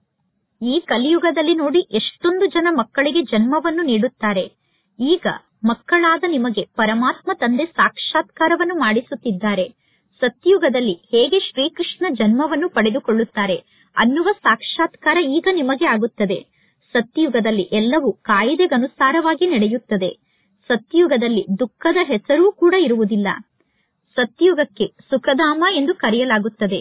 ಈ ಕಲಿಯುಗದಲ್ಲಿ ನೋಡಿ ಎಷ್ಟೊಂದು ಜನ ಮಕ್ಕಳಿಗೆ ಜನ್ಮವನ್ನು ನೀಡುತ್ತಾರೆ ಈಗ ಮಕ್ಕಳಾದ ನಿಮಗೆ ಪರಮಾತ್ಮ ತಂದೆ ಸಾಕ್ಷಾತ್ಕಾರವನ್ನು ಮಾಡಿಸುತ್ತಿದ್ದಾರೆ ಸತ್ಯುಗದಲ್ಲಿ ಹೇಗೆ ಶ್ರೀಕೃಷ್ಣ ಜನ್ಮವನ್ನು ಪಡೆದುಕೊಳ್ಳುತ್ತಾರೆ ಅನ್ನುವ ಸಾಕ್ಷಾತ್ಕಾರ ಈಗ ನಿಮಗೆ ಆಗುತ್ತದೆ ಸತ್ಯುಗದಲ್ಲಿ ಎಲ್ಲವೂ ಕಾಯಿದೆಗನುಸಾರವಾಗಿ ನಡೆಯುತ್ತದೆ ಸತ್ಯುಗದಲ್ಲಿ ದುಃಖದ ಹೆಸರೂ ಕೂಡ ಇರುವುದಿಲ್ಲ ಸತ್ಯುಗಕ್ಕೆ ಸುಖಧಾಮ ಎಂದು ಕರೆಯಲಾಗುತ್ತದೆ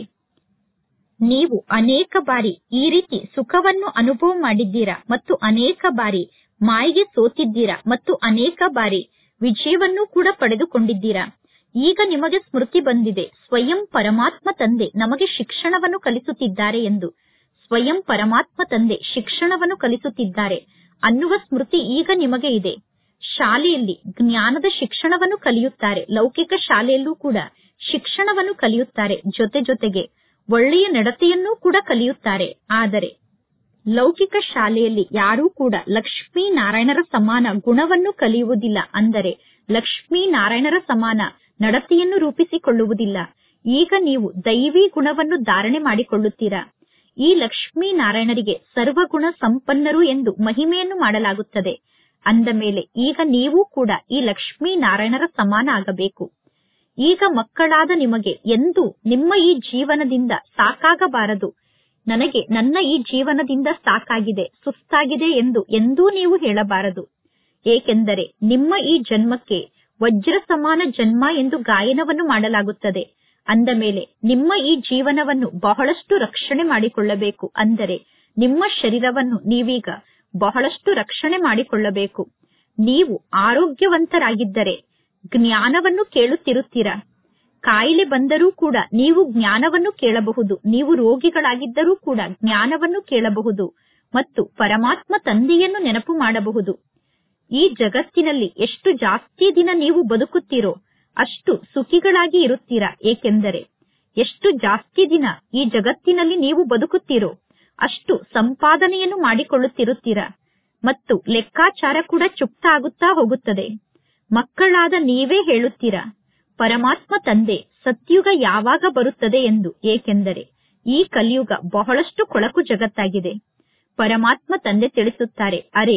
ನೀವು ಅನೇಕ ಬಾರಿ ಈ ರೀತಿ ಸುಖವನ್ನು ಅನುಭವ ಮಾಡಿದ್ದೀರಾ ಮತ್ತು ಅನೇಕ ಬಾರಿ ಮಾಯಿಗೆ ಸೋತಿದ್ದೀರಾ ಮತ್ತು ಅನೇಕ ಬಾರಿ ವಿಜಯವನ್ನು ಕೂಡ ಪಡೆದುಕೊಂಡಿದ್ದೀರಾ ಈಗ ನಿಮಗೆ ಸ್ಮೃತಿ ಬಂದಿದೆ ಸ್ವಯಂ ಪರಮಾತ್ಮ ತಂದೆ ನಮಗೆ ಶಿಕ್ಷಣವನ್ನು ಕಲಿಸುತ್ತಿದ್ದಾರೆ ಎಂದು ಸ್ವಯಂ ಪರಮಾತ್ಮ ತಂದೆ ಶಿಕ್ಷಣವನ್ನು ಕಲಿಸುತ್ತಿದ್ದಾರೆ ಅನ್ನುವ ಸ್ಮೃತಿ ಈಗ ನಿಮಗೆ ಇದೆ ಶಾಲೆಯಲ್ಲಿ ಜ್ಞಾನದ ಶಿಕ್ಷಣವನ್ನು ಕಲಿಯುತ್ತಾರೆ ಲೌಕಿಕ ಶಾಲೆಯಲ್ಲೂ ಕೂಡ ಶಿಕ್ಷಣವನ್ನು ಕಲಿಯುತ್ತಾರೆ ಜೊತೆ ಜೊತೆಗೆ ಒಳ್ಳೆಯ ನಡತೆಯನ್ನೂ ಕೂಡ ಕಲಿಯುತ್ತಾರೆ ಆದರೆ ಲೌಕಿಕ ಶಾಲೆಯಲ್ಲಿ ಯಾರೂ ಕೂಡ ಲಕ್ಷ್ಮೀ ನಾರಾಯಣರ ಸಮಾನ ಗುಣವನ್ನು ಕಲಿಯುವುದಿಲ್ಲ ಅಂದರೆ ಲಕ್ಷ್ಮೀ ನಾರಾಯಣರ ಸಮಾನ ನಡತೆಯನ್ನು ರೂಪಿಸಿಕೊಳ್ಳುವುದಿಲ್ಲ ಈಗ ನೀವು ದೈವಿ ಗುಣವನ್ನು ಧಾರಣೆ ಮಾಡಿಕೊಳ್ಳುತ್ತೀರಾ ಈ ಲಕ್ಷ್ಮೀ ನಾರಾಯಣರಿಗೆ ಸರ್ವಗುಣ ಸಂಪನ್ನರು ಎಂದು ಮಹಿಮೆಯನ್ನು ಮಾಡಲಾಗುತ್ತದೆ ಅಂದ ಮೇಲೆ ಈಗ ನೀವು ಕೂಡ ಈ ಲಕ್ಷ್ಮೀ ನಾರಾಯಣರ ಸಮಾನ ಆಗಬೇಕು ಈಗ ಮಕ್ಕಳಾದ ನಿಮಗೆ ಎಂದು ನಿಮ್ಮ ಈ ಜೀವನದಿಂದ ಸಾಕಾಗಬಾರದು ನನಗೆ ನನ್ನ ಈ ಜೀವನದಿಂದ ಸಾಕಾಗಿದೆ ಸುಸ್ತಾಗಿದೆ ಎಂದು ಎಂದೂ ನೀವು ಹೇಳಬಾರದು ಏಕೆಂದರೆ ನಿಮ್ಮ ಈ ಜನ್ಮಕ್ಕೆ ವಜ್ರ ಸಮಾನ ಜನ್ಮ ಎಂದು ಗಾಯನವನ್ನು ಮಾಡಲಾಗುತ್ತದೆ ಅಂದ ಮೇಲೆ ನಿಮ್ಮ ಈ ಜೀವನವನ್ನು ಬಹಳಷ್ಟು ರಕ್ಷಣೆ ಮಾಡಿಕೊಳ್ಳಬೇಕು ಅಂದರೆ ನಿಮ್ಮ ಶರೀರವನ್ನು ನೀವೀಗ ಬಹಳಷ್ಟು ರಕ್ಷಣೆ ಮಾಡಿಕೊಳ್ಳಬೇಕು ನೀವು ಆರೋಗ್ಯವಂತರಾಗಿದ್ದರೆ ಜ್ಞಾನವನ್ನು ಕೇಳುತ್ತಿರುತ್ತೀರಾ ಕಾಯಿಲೆ ಬಂದರೂ ಕೂಡ ನೀವು ಜ್ಞಾನವನ್ನು ಕೇಳಬಹುದು ನೀವು ರೋಗಿಗಳಾಗಿದ್ದರೂ ಕೂಡ ಜ್ಞಾನವನ್ನು ಕೇಳಬಹುದು ಮತ್ತು ಪರಮಾತ್ಮ ತಂದೆಯನ್ನು ನೆನಪು ಮಾಡಬಹುದು ಈ ಜಗತ್ತಿನಲ್ಲಿ ಎಷ್ಟು ಜಾಸ್ತಿ ದಿನ ನೀವು ಬದುಕುತ್ತೀರೋ ಅಷ್ಟು ಸುಖಿಗಳಾಗಿ ಇರುತ್ತೀರಾ ಏಕೆಂದರೆ ಎಷ್ಟು ಜಾಸ್ತಿ ದಿನ ಈ ಜಗತ್ತಿನಲ್ಲಿ ನೀವು ಬದುಕುತ್ತೀರೋ ಅಷ್ಟು ಸಂಪಾದನೆಯನ್ನು ಮಾಡಿಕೊಳ್ಳುತ್ತಿರುತ್ತೀರಾ ಮತ್ತು ಲೆಕ್ಕಾಚಾರ ಕೂಡ ಚುಪ್ತ ಆಗುತ್ತಾ ಹೋಗುತ್ತದೆ ಮಕ್ಕಳಾದ ನೀವೇ ಹೇಳುತ್ತೀರಾ ಪರಮಾತ್ಮ ತಂದೆ ಸತ್ಯುಗ ಯಾವಾಗ ಬರುತ್ತದೆ ಎಂದು ಏಕೆಂದರೆ ಈ ಕಲಿಯುಗ ಬಹಳಷ್ಟು ಕೊಳಕು ಜಗತ್ತಾಗಿದೆ ಪರಮಾತ್ಮ ತಂದೆ ತಿಳಿಸುತ್ತಾರೆ ಅರೆ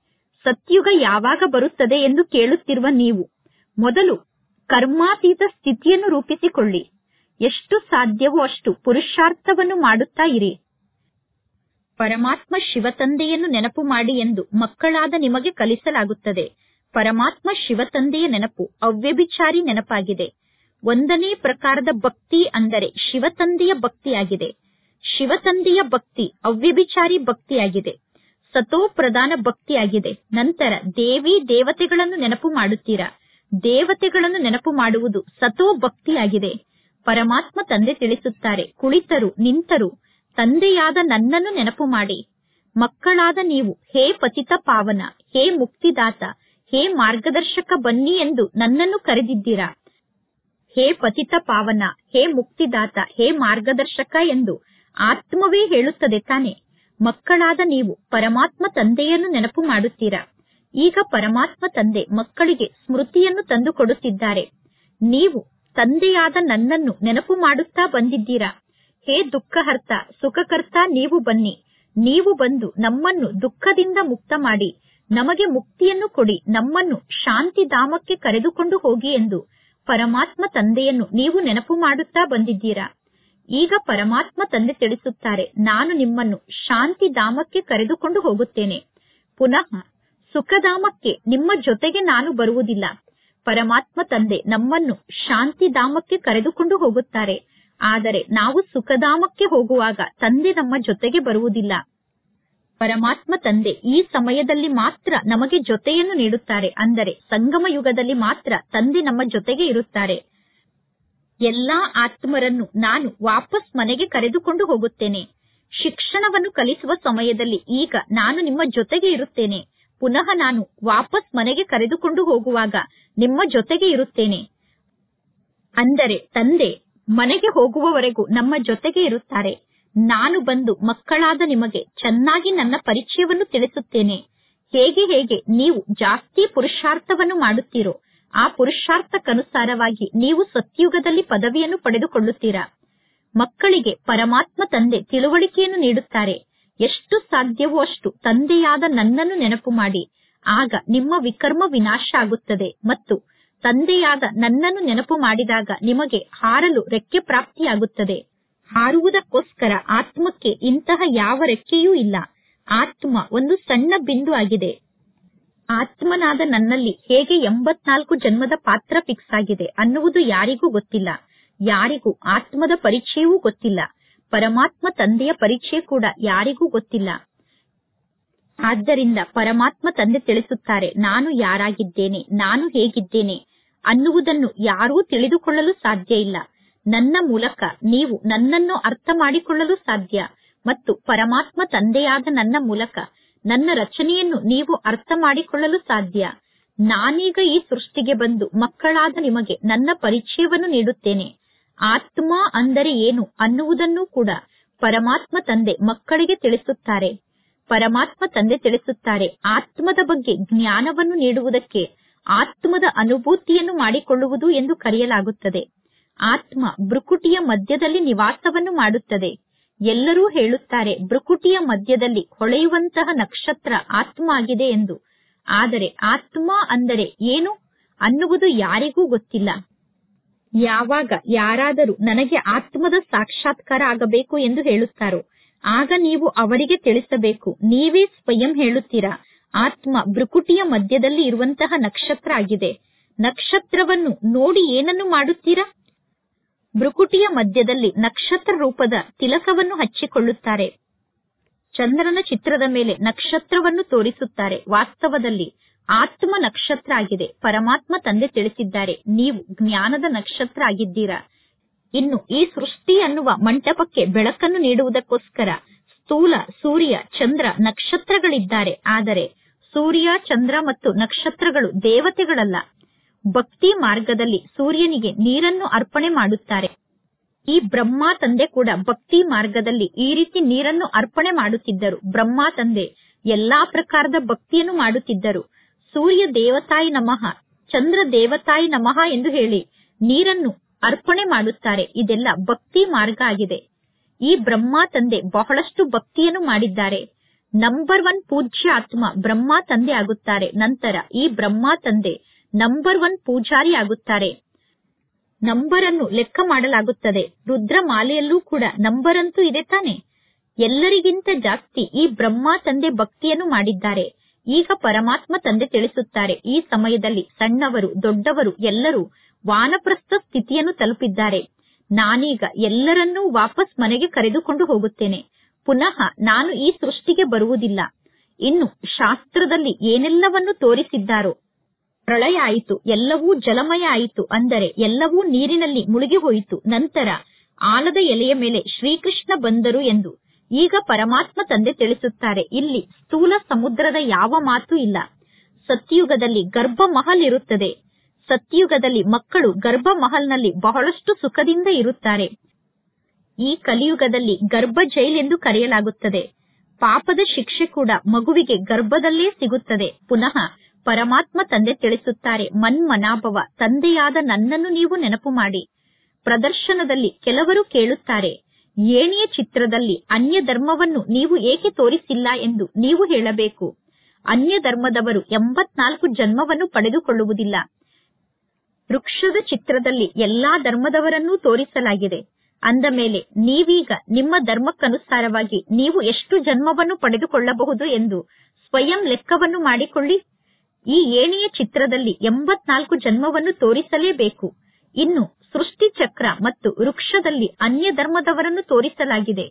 ಸತ್ಯುಗ ಯಾವಾಗ ಬರುತ್ತದೆ ಎಂದು ಕೇಳುತ್ತಿರುವ ನೀವು ಮೊದಲು ಕರ್ಮಾತೀತ ಸ್ಥಿತಿಯನ್ನು ರೂಪಿಸಿಕೊಳ್ಳಿ ಎಷ್ಟು ಸಾಧ್ಯವೋ ಅಷ್ಟು ಪುರುಷಾರ್ಥವನ್ನು ಮಾಡುತ್ತಾ ಇರಿ ಪರಮಾತ್ಮ ಶಿವತಂದೆಯನ್ನು ನೆನಪು ಮಾಡಿ ಎಂದು ಮಕ್ಕಳಾದ ನಿಮಗೆ ಕಲಿಸಲಾಗುತ್ತದೆ ಪರಮಾತ್ಮ ಶಿವತಂದೆಯ ನೆನಪು ಅವ್ಯಭಿಚಾರಿ ನೆನಪಾಗಿದೆ ಒಂದನೇ ಪ್ರಕಾರದ ಭಕ್ತಿ ಅಂದರೆ ಶಿವತಂದೆಯ ಭಕ್ತಿಯಾಗಿದೆ ಶಿವತಂದೆಯ ಭಕ್ತಿ ಅವ್ಯಭಿಚಾರಿ ಭಕ್ತಿಯಾಗಿದೆ ಸತೋ ಪ್ರಧಾನ ಭಕ್ತಿಯಾಗಿದೆ ನಂತರ ದೇವಿ ದೇವತೆಗಳನ್ನು ನೆನಪು ಮಾಡುತ್ತೀರಾ ದೇವತೆಗಳನ್ನು ನೆನಪು ಮಾಡುವುದು ಸತೋ ಭಕ್ತಿಯಾಗಿದೆ ಪರಮಾತ್ಮ ತಂದೆ ತಿಳಿಸುತ್ತಾರೆ ಕುಳಿತರು ನಿಂತರು ತಂದೆಯಾದ ನನ್ನನ್ನು ನೆನಪು ಮಾಡಿ ಮಕ್ಕಳಾದ ನೀವು ಹೇ ಪತಿತ ಪಾವನ ಹೇ ಮುಕ್ತಿದಾತ ಹೇ ಮಾರ್ಗದರ್ಶಕ ಬನ್ನಿ ಎಂದು ನನ್ನನ್ನು ಕರೆದಿದ್ದೀರಾ ಹೇ ಪತಿತ ಪಾವನ ಹೇ ಮುಕ್ತಿದಾತ ಹೇ ಮಾರ್ಗದರ್ಶಕ ಎಂದು ಆತ್ಮವೇ ಹೇಳುತ್ತದೆ ತಾನೆ ಮಕ್ಕಳಾದ ನೀವು ಪರಮಾತ್ಮ ತಂದೆಯನ್ನು ನೆನಪು ಮಾಡುತ್ತೀರಾ ಈಗ ಪರಮಾತ್ಮ ತಂದೆ ಮಕ್ಕಳಿಗೆ ಸ್ಮೃತಿಯನ್ನು ತಂದು ಕೊಡುತ್ತಿದ್ದಾರೆ ನೀವು ತಂದೆಯಾದ ನನ್ನನ್ನು ನೆನಪು ಮಾಡುತ್ತಾ ಬಂದಿದ್ದೀರಾ ಹೇ ದುಃಖಹರ್ತ ಸುಖಕರ್ತ ನೀವು ಬನ್ನಿ ನೀವು ಬಂದು ನಮ್ಮನ್ನು ದುಃಖದಿಂದ ಮುಕ್ತ ಮಾಡಿ ನಮಗೆ ಮುಕ್ತಿಯನ್ನು ಕೊಡಿ ನಮ್ಮನ್ನು ಶಾಂತಿಧಾಮಕ್ಕೆ ಕರೆದುಕೊಂಡು ಹೋಗಿ ಎಂದು ಪರಮಾತ್ಮ ತಂದೆಯನ್ನು ನೀವು ನೆನಪು ಮಾಡುತ್ತಾ ಬಂದಿದ್ದೀರಾ ಈಗ ಪರಮಾತ್ಮ ತಂದೆ ತಿಳಿಸುತ್ತಾರೆ ನಾನು ನಿಮ್ಮನ್ನು ಶಾಂತಿಧಾಮಕ್ಕೆ ಕರೆದುಕೊಂಡು ಹೋಗುತ್ತೇನೆ ಪುನಃ ಸುಖಧಾಮಕ್ಕೆ ನಿಮ್ಮ ಜೊತೆಗೆ ನಾನು ಬರುವುದಿಲ್ಲ ಪರಮಾತ್ಮ ತಂದೆ ನಮ್ಮನ್ನು ಶಾಂತಿಧಾಮಕ್ಕೆ ಕರೆದುಕೊಂಡು ಹೋಗುತ್ತಾರೆ ಆದರೆ ನಾವು ಸುಖಧಾಮಕ್ಕೆ ಹೋಗುವಾಗ ತಂದೆ ನಮ್ಮ ಜೊತೆಗೆ ಬರುವುದಿಲ್ಲ ಪರಮಾತ್ಮ ತಂದೆ ಈ ಸಮಯದಲ್ಲಿ ಮಾತ್ರ ನಮಗೆ ಜೊತೆಯನ್ನು ನೀಡುತ್ತಾರೆ ಅಂದರೆ ಸಂಗಮ ಯುಗದಲ್ಲಿ ಮಾತ್ರ ತಂದೆ ನಮ್ಮ ಜೊತೆಗೆ ಇರುತ್ತಾರೆ ಎಲ್ಲಾ ಆತ್ಮರನ್ನು ನಾನು ವಾಪಸ್ ಮನೆಗೆ ಕರೆದುಕೊಂಡು ಹೋಗುತ್ತೇನೆ ಶಿಕ್ಷಣವನ್ನು ಕಲಿಸುವ ಸಮಯದಲ್ಲಿ ಈಗ ನಾನು ನಿಮ್ಮ ಜೊತೆಗೆ ಇರುತ್ತೇನೆ ಪುನಃ ನಾನು ವಾಪಸ್ ಮನೆಗೆ ಕರೆದುಕೊಂಡು ಹೋಗುವಾಗ ನಿಮ್ಮ ಜೊತೆಗೆ ಇರುತ್ತೇನೆ ಅಂದರೆ ತಂದೆ ಮನೆಗೆ ಹೋಗುವವರೆಗೂ ನಮ್ಮ ಜೊತೆಗೆ ಇರುತ್ತಾರೆ ನಾನು ಬಂದು ಮಕ್ಕಳಾದ ನಿಮಗೆ ಚೆನ್ನಾಗಿ ನನ್ನ ಪರಿಚಯವನ್ನು ತಿಳಿಸುತ್ತೇನೆ ಹೇಗೆ ಹೇಗೆ ನೀವು ಜಾಸ್ತಿ ಪುರುಷಾರ್ಥವನ್ನು ಮಾಡುತ್ತೀರೋ ಆ ಪುರುಷಾರ್ಥಕ್ಕನುಸಾರವಾಗಿ ನೀವು ಸತ್ಯುಗದಲ್ಲಿ ಪದವಿಯನ್ನು ಪಡೆದುಕೊಳ್ಳುತ್ತೀರಾ ಮಕ್ಕಳಿಗೆ ಪರಮಾತ್ಮ ತಂದೆ ತಿಳುವಳಿಕೆಯನ್ನು ನೀಡುತ್ತಾರೆ ಎಷ್ಟು ಸಾಧ್ಯವೋ ಅಷ್ಟು ತಂದೆಯಾದ ನನ್ನನ್ನು ನೆನಪು ಮಾಡಿ ಆಗ ನಿಮ್ಮ ವಿಕರ್ಮ ವಿನಾಶ ಆಗುತ್ತದೆ ಮತ್ತು ತಂದೆಯಾದ ನನ್ನನ್ನು ನೆನಪು ಮಾಡಿದಾಗ ನಿಮಗೆ ಹಾರಲು ರೆಕ್ಕೆ ಪ್ರಾಪ್ತಿಯಾಗುತ್ತದೆ ಹಾರುವುದಕ್ಕೋಸ್ಕರ ಆತ್ಮಕ್ಕೆ ಇಂತಹ ಯಾವ ರೆಕ್ಕೆಯೂ ಇಲ್ಲ ಆತ್ಮ ಒಂದು ಸಣ್ಣ ಬಿಂದು ಆಗಿದೆ ಆತ್ಮನಾದ ನನ್ನಲ್ಲಿ ಹೇಗೆ ಎಂಬತ್ನಾಲ್ಕು ಜನ್ಮದ ಪಾತ್ರ ಫಿಕ್ಸ್ ಆಗಿದೆ ಅನ್ನುವುದು ಯಾರಿಗೂ ಗೊತ್ತಿಲ್ಲ ಯಾರಿಗೂ ಆತ್ಮದ ಪರಿಚಯವೂ ಗೊತ್ತಿಲ್ಲ ಪರಮಾತ್ಮ ತಂದೆಯ ಪರಿಚಯ ಕೂಡ ಯಾರಿಗೂ ಗೊತ್ತಿಲ್ಲ ಆದ್ದರಿಂದ ಪರಮಾತ್ಮ ತಂದೆ ತಿಳಿಸುತ್ತಾರೆ ನಾನು ಯಾರಾಗಿದ್ದೇನೆ ನಾನು ಹೇಗಿದ್ದೇನೆ ಅನ್ನುವುದನ್ನು ಯಾರೂ ತಿಳಿದುಕೊಳ್ಳಲು ಸಾಧ್ಯ ಇಲ್ಲ ನನ್ನ ಮೂಲಕ ನೀವು ನನ್ನನ್ನು ಅರ್ಥ ಮಾಡಿಕೊಳ್ಳಲು ಸಾಧ್ಯ ಮತ್ತು ಪರಮಾತ್ಮ ತಂದೆಯಾದ ನನ್ನ ಮೂಲಕ ನನ್ನ ರಚನೆಯನ್ನು ನೀವು ಅರ್ಥ ಮಾಡಿಕೊಳ್ಳಲು ಸಾಧ್ಯ ನಾನೀಗ ಈ ಸೃಷ್ಟಿಗೆ ಬಂದು ಮಕ್ಕಳಾದ ನಿಮಗೆ ನನ್ನ ಪರಿಚಯವನ್ನು ನೀಡುತ್ತೇನೆ ಆತ್ಮ ಅಂದರೆ ಏನು ಅನ್ನುವುದನ್ನು ಕೂಡ ಪರಮಾತ್ಮ ತಂದೆ ಮಕ್ಕಳಿಗೆ ತಿಳಿಸುತ್ತಾರೆ ಪರಮಾತ್ಮ ತಂದೆ ತಿಳಿಸುತ್ತಾರೆ ಆತ್ಮದ ಬಗ್ಗೆ ಜ್ಞಾನವನ್ನು ನೀಡುವುದಕ್ಕೆ ಆತ್ಮದ ಅನುಭೂತಿಯನ್ನು ಮಾಡಿಕೊಳ್ಳುವುದು ಎಂದು ಕರೆಯಲಾಗುತ್ತದೆ ಆತ್ಮ ಬೃಕುಟಿಯ ಮಧ್ಯದಲ್ಲಿ ನಿವಾಸವನ್ನು ಮಾಡುತ್ತದೆ ಎಲ್ಲರೂ ಹೇಳುತ್ತಾರೆ ಬೃಕುಟಿಯ ಮಧ್ಯದಲ್ಲಿ ಹೊಳೆಯುವಂತಹ ನಕ್ಷತ್ರ ಆತ್ಮ ಆಗಿದೆ ಎಂದು ಆದರೆ ಆತ್ಮ ಅಂದರೆ ಏನು ಅನ್ನುವುದು ಯಾರಿಗೂ ಗೊತ್ತಿಲ್ಲ ಯಾವಾಗ ಯಾರಾದರೂ ನನಗೆ ಆತ್ಮದ ಸಾಕ್ಷಾತ್ಕಾರ ಆಗಬೇಕು ಎಂದು ಹೇಳುತ್ತಾರೋ ಆಗ ನೀವು ಅವರಿಗೆ ತಿಳಿಸಬೇಕು ನೀವೇ ಸ್ವಯಂ ಹೇಳುತ್ತೀರಾ ಆತ್ಮ ಬೃಕುಟಿಯ ಮಧ್ಯದಲ್ಲಿ ಇರುವಂತಹ ನಕ್ಷತ್ರ ಆಗಿದೆ ನಕ್ಷತ್ರವನ್ನು ನೋಡಿ ಏನನ್ನು ಮಾಡುತ್ತೀರಾ ಬೃಕುಟಿಯ ಮಧ್ಯದಲ್ಲಿ ನಕ್ಷತ್ರ ರೂಪದ ತಿಲಕವನ್ನು ಹಚ್ಚಿಕೊಳ್ಳುತ್ತಾರೆ ಚಂದ್ರನ ಚಿತ್ರದ ಮೇಲೆ ನಕ್ಷತ್ರವನ್ನು ತೋರಿಸುತ್ತಾರೆ ವಾಸ್ತವದಲ್ಲಿ ಆತ್ಮ ನಕ್ಷತ್ರ ಆಗಿದೆ ಪರಮಾತ್ಮ ತಂದೆ ತಿಳಿಸಿದ್ದಾರೆ ನೀವು ಜ್ಞಾನದ ನಕ್ಷತ್ರ ಆಗಿದ್ದೀರಾ ಇನ್ನು ಈ ಸೃಷ್ಟಿ ಅನ್ನುವ ಮಂಟಪಕ್ಕೆ ಬೆಳಕನ್ನು ನೀಡುವುದಕ್ಕೋಸ್ಕರ ಸ್ಥೂಲ ಸೂರ್ಯ ಚಂದ್ರ ನಕ್ಷತ್ರಗಳಿದ್ದಾರೆ ಆದರೆ ಸೂರ್ಯ ಚಂದ್ರ ಮತ್ತು ನಕ್ಷತ್ರಗಳು ದೇವತೆಗಳಲ್ಲ ಭಕ್ತಿ ಮಾರ್ಗದಲ್ಲಿ ಸೂರ್ಯನಿಗೆ ನೀರನ್ನು ಅರ್ಪಣೆ ಮಾಡುತ್ತಾರೆ ಈ ಬ್ರಹ್ಮ ತಂದೆ ಕೂಡ ಭಕ್ತಿ ಮಾರ್ಗದಲ್ಲಿ ಈ ರೀತಿ ನೀರನ್ನು ಅರ್ಪಣೆ ಮಾಡುತ್ತಿದ್ದರು ಬ್ರಹ್ಮ ತಂದೆ ಎಲ್ಲಾ ಪ್ರಕಾರದ ಭಕ್ತಿಯನ್ನು ಮಾಡುತ್ತಿದ್ದರು ಸೂರ್ಯ ದೇವತಾಯಿ ನಮಃ ಚಂದ್ರ ದೇವತಾಯಿ ನಮಃ ಎಂದು ಹೇಳಿ ನೀರನ್ನು ಅರ್ಪಣೆ ಮಾಡುತ್ತಾರೆ ಇದೆಲ್ಲ ಭಕ್ತಿ ಮಾರ್ಗ ಆಗಿದೆ ಈ ಬ್ರಹ್ಮ ತಂದೆ ಬಹಳಷ್ಟು ಭಕ್ತಿಯನ್ನು ಮಾಡಿದ್ದಾರೆ ನಂಬರ್ ಒನ್ ಪೂಜ್ಯ ಆತ್ಮ ಬ್ರಹ್ಮ ತಂದೆ ಆಗುತ್ತಾರೆ ನಂತರ ಈ ಬ್ರಹ್ಮ ತಂದೆ ನಂಬರ್ ಒನ್ ಪೂಜಾರಿ ಆಗುತ್ತಾರೆ ನಂಬರ್ ಅನ್ನು ಲೆಕ್ಕ ಮಾಡಲಾಗುತ್ತದೆ ರುದ್ರ ಮಾಲೆಯಲ್ಲೂ ಕೂಡ ನಂಬರ್ ಅಂತೂ ಇದೆ ತಾನೆ ಎಲ್ಲರಿಗಿಂತ ಜಾಸ್ತಿ ಈ ಬ್ರಹ್ಮ ತಂದೆ ಭಕ್ತಿಯನ್ನು ಮಾಡಿದ್ದಾರೆ ಈಗ ಪರಮಾತ್ಮ ತಂದೆ ತಿಳಿಸುತ್ತಾರೆ ಈ ಸಮಯದಲ್ಲಿ ಸಣ್ಣವರು ದೊಡ್ಡವರು ಎಲ್ಲರೂ ವಾನಪ್ರಸ್ಥ ಸ್ಥಿತಿಯನ್ನು ತಲುಪಿದ್ದಾರೆ ನಾನೀಗ ಎಲ್ಲರನ್ನೂ ವಾಪಸ್ ಮನೆಗೆ ಕರೆದುಕೊಂಡು ಹೋಗುತ್ತೇನೆ ಪುನಃ ನಾನು ಈ ಸೃಷ್ಟಿಗೆ ಬರುವುದಿಲ್ಲ ಇನ್ನು ಶಾಸ್ತ್ರದಲ್ಲಿ ಏನೆಲ್ಲವನ್ನು ತೋರಿಸಿದ್ದಾರೋ ಪ್ರಳಯ ಆಯಿತು ಎಲ್ಲವೂ ಜಲಮಯ ಆಯಿತು ಅಂದರೆ ಎಲ್ಲವೂ ನೀರಿನಲ್ಲಿ ಮುಳುಗಿ ಹೋಯಿತು ನಂತರ ಆಲದ ಎಲೆಯ ಮೇಲೆ ಶ್ರೀಕೃಷ್ಣ ಬಂದರು ಎಂದು ಈಗ ಪರಮಾತ್ಮ ತಂದೆ ತಿಳಿಸುತ್ತಾರೆ ಇಲ್ಲಿ ಸ್ಥೂಲ ಸಮುದ್ರದ ಯಾವ ಮಾತು ಇಲ್ಲ ಸತ್ಯುಗದಲ್ಲಿ ಗರ್ಭ ಮಹಲ್ ಇರುತ್ತದೆ ಸತ್ಯುಗದಲ್ಲಿ ಮಕ್ಕಳು ಗರ್ಭ ಮಹಲ್ನಲ್ಲಿ ಬಹಳಷ್ಟು ಸುಖದಿಂದ ಇರುತ್ತಾರೆ ಈ ಕಲಿಯುಗದಲ್ಲಿ ಗರ್ಭ ಜೈಲ್ ಎಂದು ಕರೆಯಲಾಗುತ್ತದೆ ಪಾಪದ ಶಿಕ್ಷೆ ಕೂಡ ಮಗುವಿಗೆ ಗರ್ಭದಲ್ಲೇ ಸಿಗುತ್ತದೆ ಪುನಃ ಪರಮಾತ್ಮ ತಂದೆ ತಿಳಿಸುತ್ತಾರೆ ಮನ್ಮನಾಭವ ತಂದೆಯಾದ ನನ್ನನ್ನು ನೀವು ನೆನಪು ಮಾಡಿ ಪ್ರದರ್ಶನದಲ್ಲಿ ಕೆಲವರು ಕೇಳುತ್ತಾರೆ ಏಣಿಯ ಚಿತ್ರದಲ್ಲಿ ಅನ್ಯ ಧರ್ಮವನ್ನು ನೀವು ಏಕೆ ತೋರಿಸಿಲ್ಲ ಎಂದು ನೀವು ಹೇಳಬೇಕು ಅನ್ಯ ಧರ್ಮದವರು ಎಂಬತ್ನಾಲ್ಕು ಜನ್ಮವನ್ನು ಪಡೆದುಕೊಳ್ಳುವುದಿಲ್ಲ ವೃಕ್ಷದ ಚಿತ್ರದಲ್ಲಿ ಎಲ್ಲಾ ಧರ್ಮದವರನ್ನೂ ತೋರಿಸಲಾಗಿದೆ ಅಂದ ಮೇಲೆ ನೀವೀಗ ನಿಮ್ಮ ಧರ್ಮಕ್ಕನುಸಾರವಾಗಿ ನೀವು ಎಷ್ಟು ಜನ್ಮವನ್ನು ಪಡೆದುಕೊಳ್ಳಬಹುದು ಎಂದು ಸ್ವಯಂ ಲೆಕ್ಕವನ್ನು ಮಾಡಿಕೊಳ್ಳಿ ಈ ಏಣಿಯ ಚಿತ್ರದಲ್ಲಿ ಎಂಬತ್ನಾಲ್ಕು ಜನ್ಮವನ್ನು ತೋರಿಸಲೇಬೇಕು ಇನ್ನು ಸೃಷ್ಟಿ ಚಕ್ರ ಮತ್ತು ವೃಕ್ಷದಲ್ಲಿ ಅನ್ಯ ಧರ್ಮದವರನ್ನು ತೋರಿಸಲಾಗಿದೆ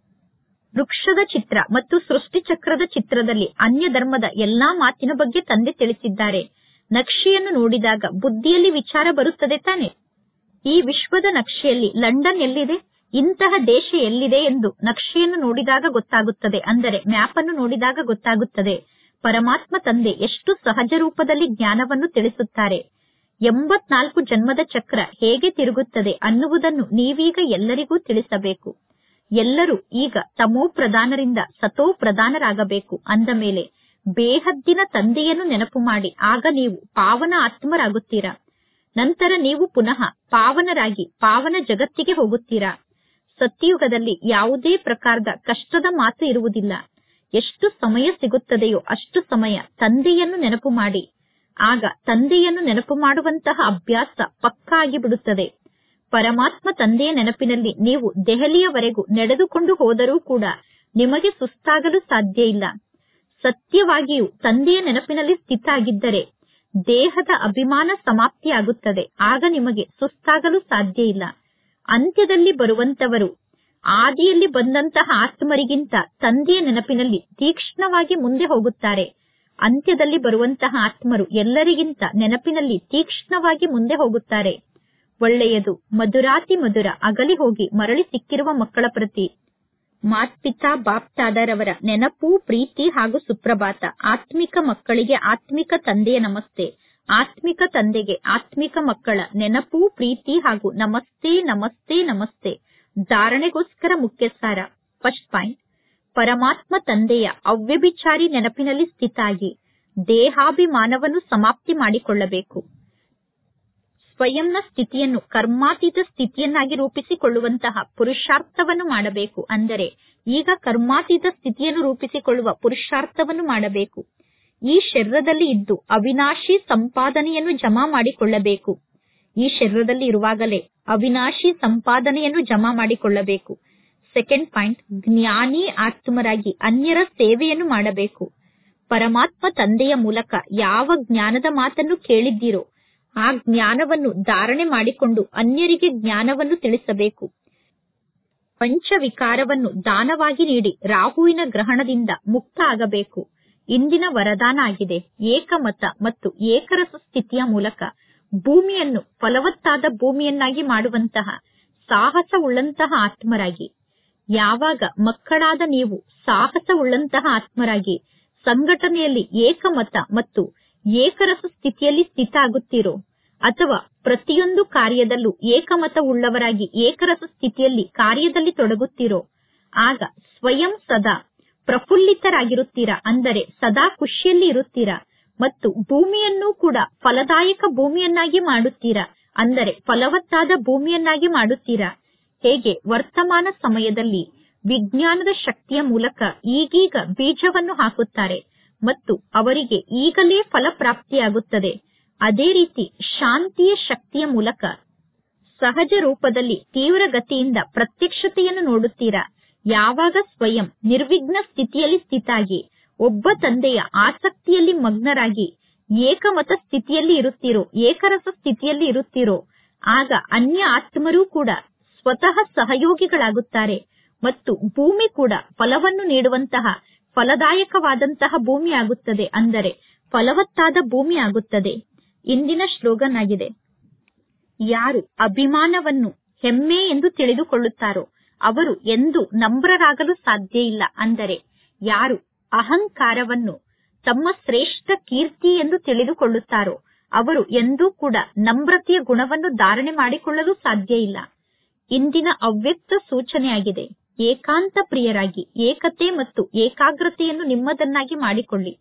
ವೃಕ್ಷದ ಚಿತ್ರ ಮತ್ತು ಸೃಷ್ಟಿ ಚಕ್ರದ ಚಿತ್ರದಲ್ಲಿ ಅನ್ಯ ಧರ್ಮದ ಎಲ್ಲಾ ಮಾತಿನ ಬಗ್ಗೆ ತಂದೆ ತಿಳಿಸಿದ್ದಾರೆ ನಕ್ಷೆಯನ್ನು ನೋಡಿದಾಗ ಬುದ್ಧಿಯಲ್ಲಿ ವಿಚಾರ ಬರುತ್ತದೆ ತಾನೆ ಈ ವಿಶ್ವದ ನಕ್ಷೆಯಲ್ಲಿ ಲಂಡನ್ ಎಲ್ಲಿದೆ ಇಂತಹ ದೇಶ ಎಲ್ಲಿದೆ ಎಂದು ನಕ್ಷೆಯನ್ನು ನೋಡಿದಾಗ ಗೊತ್ತಾಗುತ್ತದೆ ಅಂದರೆ ಮ್ಯಾಪ್ ಅನ್ನು ನೋಡಿದಾಗ ಗೊತ್ತಾಗುತ್ತದೆ ಪರಮಾತ್ಮ ತಂದೆ ಎಷ್ಟು ಸಹಜ ರೂಪದಲ್ಲಿ ಜ್ಞಾನವನ್ನು ತಿಳಿಸುತ್ತಾರೆ ಎಂಬತ್ನಾಲ್ಕು ಜನ್ಮದ ಚಕ್ರ ಹೇಗೆ ತಿರುಗುತ್ತದೆ ಅನ್ನುವುದನ್ನು ನೀವೀಗ ಎಲ್ಲರಿಗೂ ತಿಳಿಸಬೇಕು ಎಲ್ಲರೂ ಈಗ ತಮೋ ಪ್ರಧಾನರಿಂದ ಸತೋ ಪ್ರಧಾನರಾಗಬೇಕು ಅಂದ ಮೇಲೆ ಬೇಹದ್ದಿನ ತಂದೆಯನ್ನು ನೆನಪು ಮಾಡಿ ಆಗ ನೀವು ಪಾವನ ಆತ್ಮರಾಗುತ್ತೀರಾ ನಂತರ ನೀವು ಪುನಃ ಪಾವನರಾಗಿ ಪಾವನ ಜಗತ್ತಿಗೆ ಹೋಗುತ್ತೀರಾ ಸತ್ಯಯುಗದಲ್ಲಿ ಯಾವುದೇ ಪ್ರಕಾರದ ಕಷ್ಟದ ಮಾತು ಇರುವುದಿಲ್ಲ ಎಷ್ಟು ಸಮಯ ಸಿಗುತ್ತದೆಯೋ ಅಷ್ಟು ಸಮಯ ತಂದೆಯನ್ನು ನೆನಪು ಮಾಡಿ ಆಗ ತಂದೆಯನ್ನು ನೆನಪು ಮಾಡುವಂತಹ ಅಭ್ಯಾಸ ಪಕ್ಕಾ ಆಗಿಬಿಡುತ್ತದೆ ಪರಮಾತ್ಮ ತಂದೆಯ ನೆನಪಿನಲ್ಲಿ ನೀವು ದೆಹಲಿಯವರೆಗೂ ನಡೆದುಕೊಂಡು ಹೋದರೂ ಕೂಡ ನಿಮಗೆ ಸುಸ್ತಾಗಲು ಸಾಧ್ಯ ಇಲ್ಲ ಸತ್ಯವಾಗಿಯೂ ತಂದೆಯ ನೆನಪಿನಲ್ಲಿ ಸ್ಥಿತ ಆಗಿದ್ದರೆ ದೇಹದ ಅಭಿಮಾನ ಸಮಾಪ್ತಿಯಾಗುತ್ತದೆ ಆಗ ನಿಮಗೆ ಸುಸ್ತಾಗಲು ಸಾಧ್ಯ ಇಲ್ಲ ಅಂತ್ಯದಲ್ಲಿ ಬರುವಂತವರು ಆದಿಯಲ್ಲಿ ಬಂದಂತಹ ಆತ್ಮರಿಗಿಂತ ತಂದೆಯ ನೆನಪಿನಲ್ಲಿ ತೀಕ್ಷ್ಣವಾಗಿ ಮುಂದೆ ಹೋಗುತ್ತಾರೆ ಅಂತ್ಯದಲ್ಲಿ ಬರುವಂತಹ ಆತ್ಮರು ಎಲ್ಲರಿಗಿಂತ ನೆನಪಿನಲ್ಲಿ ತೀಕ್ಷ್ಣವಾಗಿ ಮುಂದೆ ಹೋಗುತ್ತಾರೆ ಒಳ್ಳೆಯದು ಮಧುರಾತಿ ಮಧುರ ಅಗಲಿ ಹೋಗಿ ಮರಳಿ ಸಿಕ್ಕಿರುವ ಮಕ್ಕಳ ಪ್ರತಿ ಮಾತ್ಪಿತಾ ಬಾಪ್ತಾದರವರ ನೆನಪು ಪ್ರೀತಿ ಹಾಗೂ ಸುಪ್ರಭಾತ ಆತ್ಮಿಕ ಮಕ್ಕಳಿಗೆ ಆತ್ಮಿಕ ತಂದೆಯ ನಮಸ್ತೆ ಆತ್ಮಿಕ ತಂದೆಗೆ ಆತ್ಮಿಕ ಮಕ್ಕಳ ನೆನಪು ಪ್ರೀತಿ ಹಾಗೂ ನಮಸ್ತೆ ನಮಸ್ತೆ ನಮಸ್ತೆ ಧಾರಣೆಗೋಸ್ಕರ ಮುಖ್ಯ ಸಾರ ಫಸ್ಟ್ ಪಾಯಿಂಟ್ ಪರಮಾತ್ಮ ತಂದೆಯ ಅವ್ಯಭಿಚಾರಿ ನೆನಪಿನಲ್ಲಿ ಸ್ಥಿತಾಗಿ ದೇಹಾಭಿಮಾನವನ್ನು ಸಮಾಪ್ತಿ ಮಾಡಿಕೊಳ್ಳಬೇಕು ಸ್ವಯಂನ ಸ್ಥಿತಿಯನ್ನು ಕರ್ಮಾತೀತ ಸ್ಥಿತಿಯನ್ನಾಗಿ ರೂಪಿಸಿಕೊಳ್ಳುವಂತಹ ಪುರುಷಾರ್ಥವನ್ನು ಮಾಡಬೇಕು ಅಂದರೆ ಈಗ ಕರ್ಮಾತೀತ ಸ್ಥಿತಿಯನ್ನು ರೂಪಿಸಿಕೊಳ್ಳುವ ಪುರುಷಾರ್ಥವನ್ನು ಮಾಡಬೇಕು ಈ ಶರೀರದಲ್ಲಿ ಇದ್ದು ಅವಿನಾಶಿ ಸಂಪಾದನೆಯನ್ನು ಜಮಾ ಮಾಡಿಕೊಳ್ಳಬೇಕು ಈ ಶರೀರದಲ್ಲಿ ಇರುವಾಗಲೇ ಅವಿನಾಶಿ ಸಂಪಾದನೆಯನ್ನು ಜಮಾ ಮಾಡಿಕೊಳ್ಳಬೇಕು ಸೆಕೆಂಡ್ ಪಾಯಿಂಟ್ ಜ್ಞಾನಿ ಆತ್ಮರಾಗಿ ಅನ್ಯರ ಸೇವೆಯನ್ನು ಮಾಡಬೇಕು ಪರಮಾತ್ಮ ತಂದೆಯ ಮೂಲಕ ಯಾವ ಜ್ಞಾನದ ಮಾತನ್ನು ಕೇಳಿದ್ದೀರೋ ಆ ಜ್ಞಾನವನ್ನು ಧಾರಣೆ ಮಾಡಿಕೊಂಡು ಅನ್ಯರಿಗೆ ಜ್ಞಾನವನ್ನು ತಿಳಿಸಬೇಕು ಪಂಚವಿಕಾರವನ್ನು ದಾನವಾಗಿ ನೀಡಿ ರಾಹುವಿನ ಗ್ರಹಣದಿಂದ ಮುಕ್ತ ಆಗಬೇಕು ಇಂದಿನ ವರದಾನ ಆಗಿದೆ ಏಕಮತ ಮತ್ತು ಏಕರಸ ಸ್ಥಿತಿಯ ಮೂಲಕ ಭೂಮಿಯನ್ನು ಫಲವತ್ತಾದ ಭೂಮಿಯನ್ನಾಗಿ ಮಾಡುವಂತಹ ಸಾಹಸವುಳ್ಳಂತಹ ಆತ್ಮರಾಗಿ ಯಾವಾಗ ಮಕ್ಕಳಾದ ನೀವು ಸಾಹಸವುಳ್ಳಂತಹ ಆತ್ಮರಾಗಿ ಸಂಘಟನೆಯಲ್ಲಿ ಏಕಮತ ಮತ್ತು ಏಕರಸ ಸ್ಥಿತಿಯಲ್ಲಿ ಸ್ಥಿತ ಆಗುತ್ತೀರೋ ಅಥವಾ ಪ್ರತಿಯೊಂದು ಕಾರ್ಯದಲ್ಲೂ ಏಕಮತವುಳ್ಳವರಾಗಿ ಏಕರಸ ಸ್ಥಿತಿಯಲ್ಲಿ ಕಾರ್ಯದಲ್ಲಿ ತೊಡಗುತ್ತೀರೋ ಆಗ ಸ್ವಯಂ ಸದಾ ಪ್ರಫುಲ್ಲಿತರಾಗಿರುತ್ತೀರಾ ಅಂದರೆ ಸದಾ ಖುಷಿಯಲ್ಲಿ ಇರುತ್ತೀರಾ ಮತ್ತು ಭೂಮಿಯನ್ನೂ ಕೂಡ ಫಲದಾಯಕ ಭೂಮಿಯನ್ನಾಗಿ ಮಾಡುತ್ತೀರಾ ಅಂದರೆ ಫಲವತ್ತಾದ ಭೂಮಿಯನ್ನಾಗಿ ಮಾಡುತ್ತೀರಾ ಹೇಗೆ ವರ್ತಮಾನ ಸಮಯದಲ್ಲಿ ವಿಜ್ಞಾನದ ಶಕ್ತಿಯ ಮೂಲಕ ಈಗೀಗ ಬೀಜವನ್ನು ಹಾಕುತ್ತಾರೆ ಮತ್ತು ಅವರಿಗೆ ಈಗಲೇ ಫಲ ಪ್ರಾಪ್ತಿಯಾಗುತ್ತದೆ ಅದೇ ರೀತಿ ಶಾಂತಿಯ ಶಕ್ತಿಯ ಮೂಲಕ ಸಹಜ ರೂಪದಲ್ಲಿ ತೀವ್ರ ಗತಿಯಿಂದ ಪ್ರತ್ಯಕ್ಷತೆಯನ್ನು ನೋಡುತ್ತೀರಾ ಯಾವಾಗ ಸ್ವಯಂ ನಿರ್ವಿಘ್ನ ಸ್ಥಿತಿಯಲ್ಲಿ ಸ್ಥಿತಾಗಿ ಒಬ್ಬ ತಂದೆಯ ಆಸಕ್ತಿಯಲ್ಲಿ ಮಗ್ನರಾಗಿ ಏಕಮತ ಸ್ಥಿತಿಯಲ್ಲಿ ಇರುತ್ತೀರೋ ಏಕರಸ ಸ್ಥಿತಿಯಲ್ಲಿ ಇರುತ್ತೀರೋ ಆಗ ಅನ್ಯ ಆತ್ಮರೂ ಕೂಡ ಸ್ವತಃ ಸಹಯೋಗಿಗಳಾಗುತ್ತಾರೆ ಮತ್ತು ಭೂಮಿ ಕೂಡ ಫಲವನ್ನು ನೀಡುವಂತಹ ಫಲದಾಯಕವಾದಂತಹ ಭೂಮಿ ಆಗುತ್ತದೆ ಅಂದರೆ ಫಲವತ್ತಾದ ಭೂಮಿ ಆಗುತ್ತದೆ ಇಂದಿನ ಶ್ಲೋಗನ್ ಆಗಿದೆ ಯಾರು ಅಭಿಮಾನವನ್ನು ಹೆಮ್ಮೆ ಎಂದು ತಿಳಿದುಕೊಳ್ಳುತ್ತಾರೋ ಅವರು ಎಂದು ನಮ್ರರಾಗಲು ಸಾಧ್ಯ ಇಲ್ಲ ಅಂದರೆ ಯಾರು ಅಹಂಕಾರವನ್ನು ತಮ್ಮ ಶ್ರೇಷ್ಠ ಕೀರ್ತಿ ಎಂದು ತಿಳಿದುಕೊಳ್ಳುತ್ತಾರೋ ಅವರು ಎಂದೂ ಕೂಡ ನಮ್ರತೆಯ ಗುಣವನ್ನು ಧಾರಣೆ ಮಾಡಿಕೊಳ್ಳಲು ಸಾಧ್ಯ ಇಲ್ಲ ಇಂದಿನ ಅವ್ಯಕ್ತ ಸೂಚನೆಯಾಗಿದೆ ಏಕಾಂತ ಪ್ರಿಯರಾಗಿ ಏಕತೆ ಮತ್ತು ಏಕಾಗ್ರತೆಯನ್ನು ನಿಮ್ಮದನ್ನಾಗಿ ಮಾಡಿಕೊಳ್ಳಿ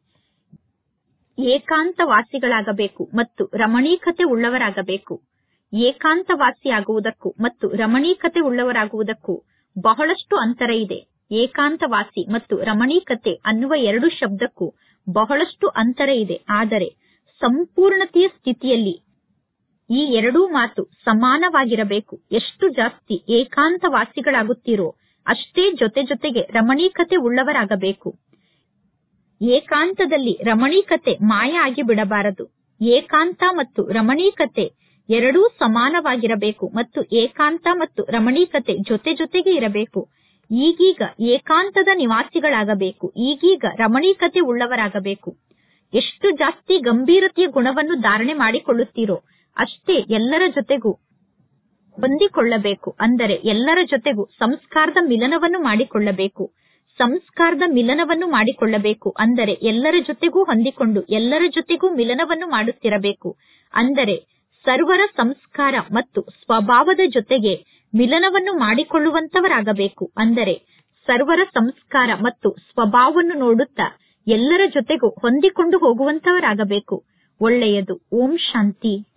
ಏಕಾಂತವಾಸಿಗಳಾಗಬೇಕು ಮತ್ತು ರಮಣೀಕತೆ ಉಳ್ಳವರಾಗಬೇಕು ಏಕಾಂತವಾಸಿಯಾಗುವುದಕ್ಕೂ ಮತ್ತು ರಮಣೀಕತೆ ಉಳ್ಳವರಾಗುವುದಕ್ಕೂ ಬಹಳಷ್ಟು ಅಂತರ ಇದೆ ಏಕಾಂತವಾಸಿ ಮತ್ತು ರಮಣೀಕತೆ ಅನ್ನುವ ಎರಡು ಶಬ್ದಕ್ಕೂ ಬಹಳಷ್ಟು ಅಂತರ ಇದೆ ಆದರೆ ಸಂಪೂರ್ಣತೆಯ ಸ್ಥಿತಿಯಲ್ಲಿ ಈ ಎರಡೂ ಮಾತು ಸಮಾನವಾಗಿರಬೇಕು ಎಷ್ಟು ಜಾಸ್ತಿ ಏಕಾಂತವಾಸಿಗಳಾಗುತ್ತೀರೋ ಅಷ್ಟೇ ಜೊತೆ ಜೊತೆಗೆ ರಮಣೀಕತೆ ಉಳ್ಳವರಾಗಬೇಕು ಏಕಾಂತದಲ್ಲಿ ರಮಣೀಕತೆ ಮಾಯ ಆಗಿ ಬಿಡಬಾರದು ಏಕಾಂತ ಮತ್ತು ರಮಣೀಕತೆ ಎರಡೂ ಸಮಾನವಾಗಿರಬೇಕು ಮತ್ತು ಏಕಾಂತ ಮತ್ತು ರಮಣೀಕತೆ ಜೊತೆ ಜೊತೆಗೆ ಇರಬೇಕು ಈಗೀಗ ಏಕಾಂತದ ನಿವಾಸಿಗಳಾಗಬೇಕು ಈಗೀಗ ರಮಣೀಕತೆ ಉಳ್ಳವರಾಗಬೇಕು ಎಷ್ಟು ಜಾಸ್ತಿ ಗಂಭೀರತೆಯ ಗುಣವನ್ನು ಧಾರಣೆ ಮಾಡಿಕೊಳ್ಳುತ್ತೀರೋ ಅಷ್ಟೇ ಎಲ್ಲರ ಜೊತೆಗೂ ಹೊಂದಿಕೊಳ್ಳಬೇಕು ಅಂದರೆ ಎಲ್ಲರ ಜೊತೆಗೂ ಸಂಸ್ಕಾರದ ಮಿಲನವನ್ನು ಮಾಡಿಕೊಳ್ಳಬೇಕು ಸಂಸ್ಕಾರದ ಮಿಲನವನ್ನು ಮಾಡಿಕೊಳ್ಳಬೇಕು ಅಂದರೆ ಎಲ್ಲರ ಜೊತೆಗೂ ಹೊಂದಿಕೊಂಡು ಎಲ್ಲರ ಜೊತೆಗೂ ಮಿಲನವನ್ನು ಮಾಡುತ್ತಿರಬೇಕು ಅಂದರೆ ಸರ್ವರ ಸಂಸ್ಕಾರ ಮತ್ತು ಸ್ವಭಾವದ ಜೊತೆಗೆ ಮಿಲನವನ್ನು ಮಾಡಿಕೊಳ್ಳುವಂತವರಾಗಬೇಕು ಅಂದರೆ ಸರ್ವರ ಸಂಸ್ಕಾರ ಮತ್ತು ಸ್ವಭಾವವನ್ನು ನೋಡುತ್ತಾ ಎಲ್ಲರ ಜೊತೆಗೂ ಹೊಂದಿಕೊಂಡು ಹೋಗುವಂತವರಾಗಬೇಕು ಒಳ್ಳೆಯದು ಓಂ ಶಾಂತಿ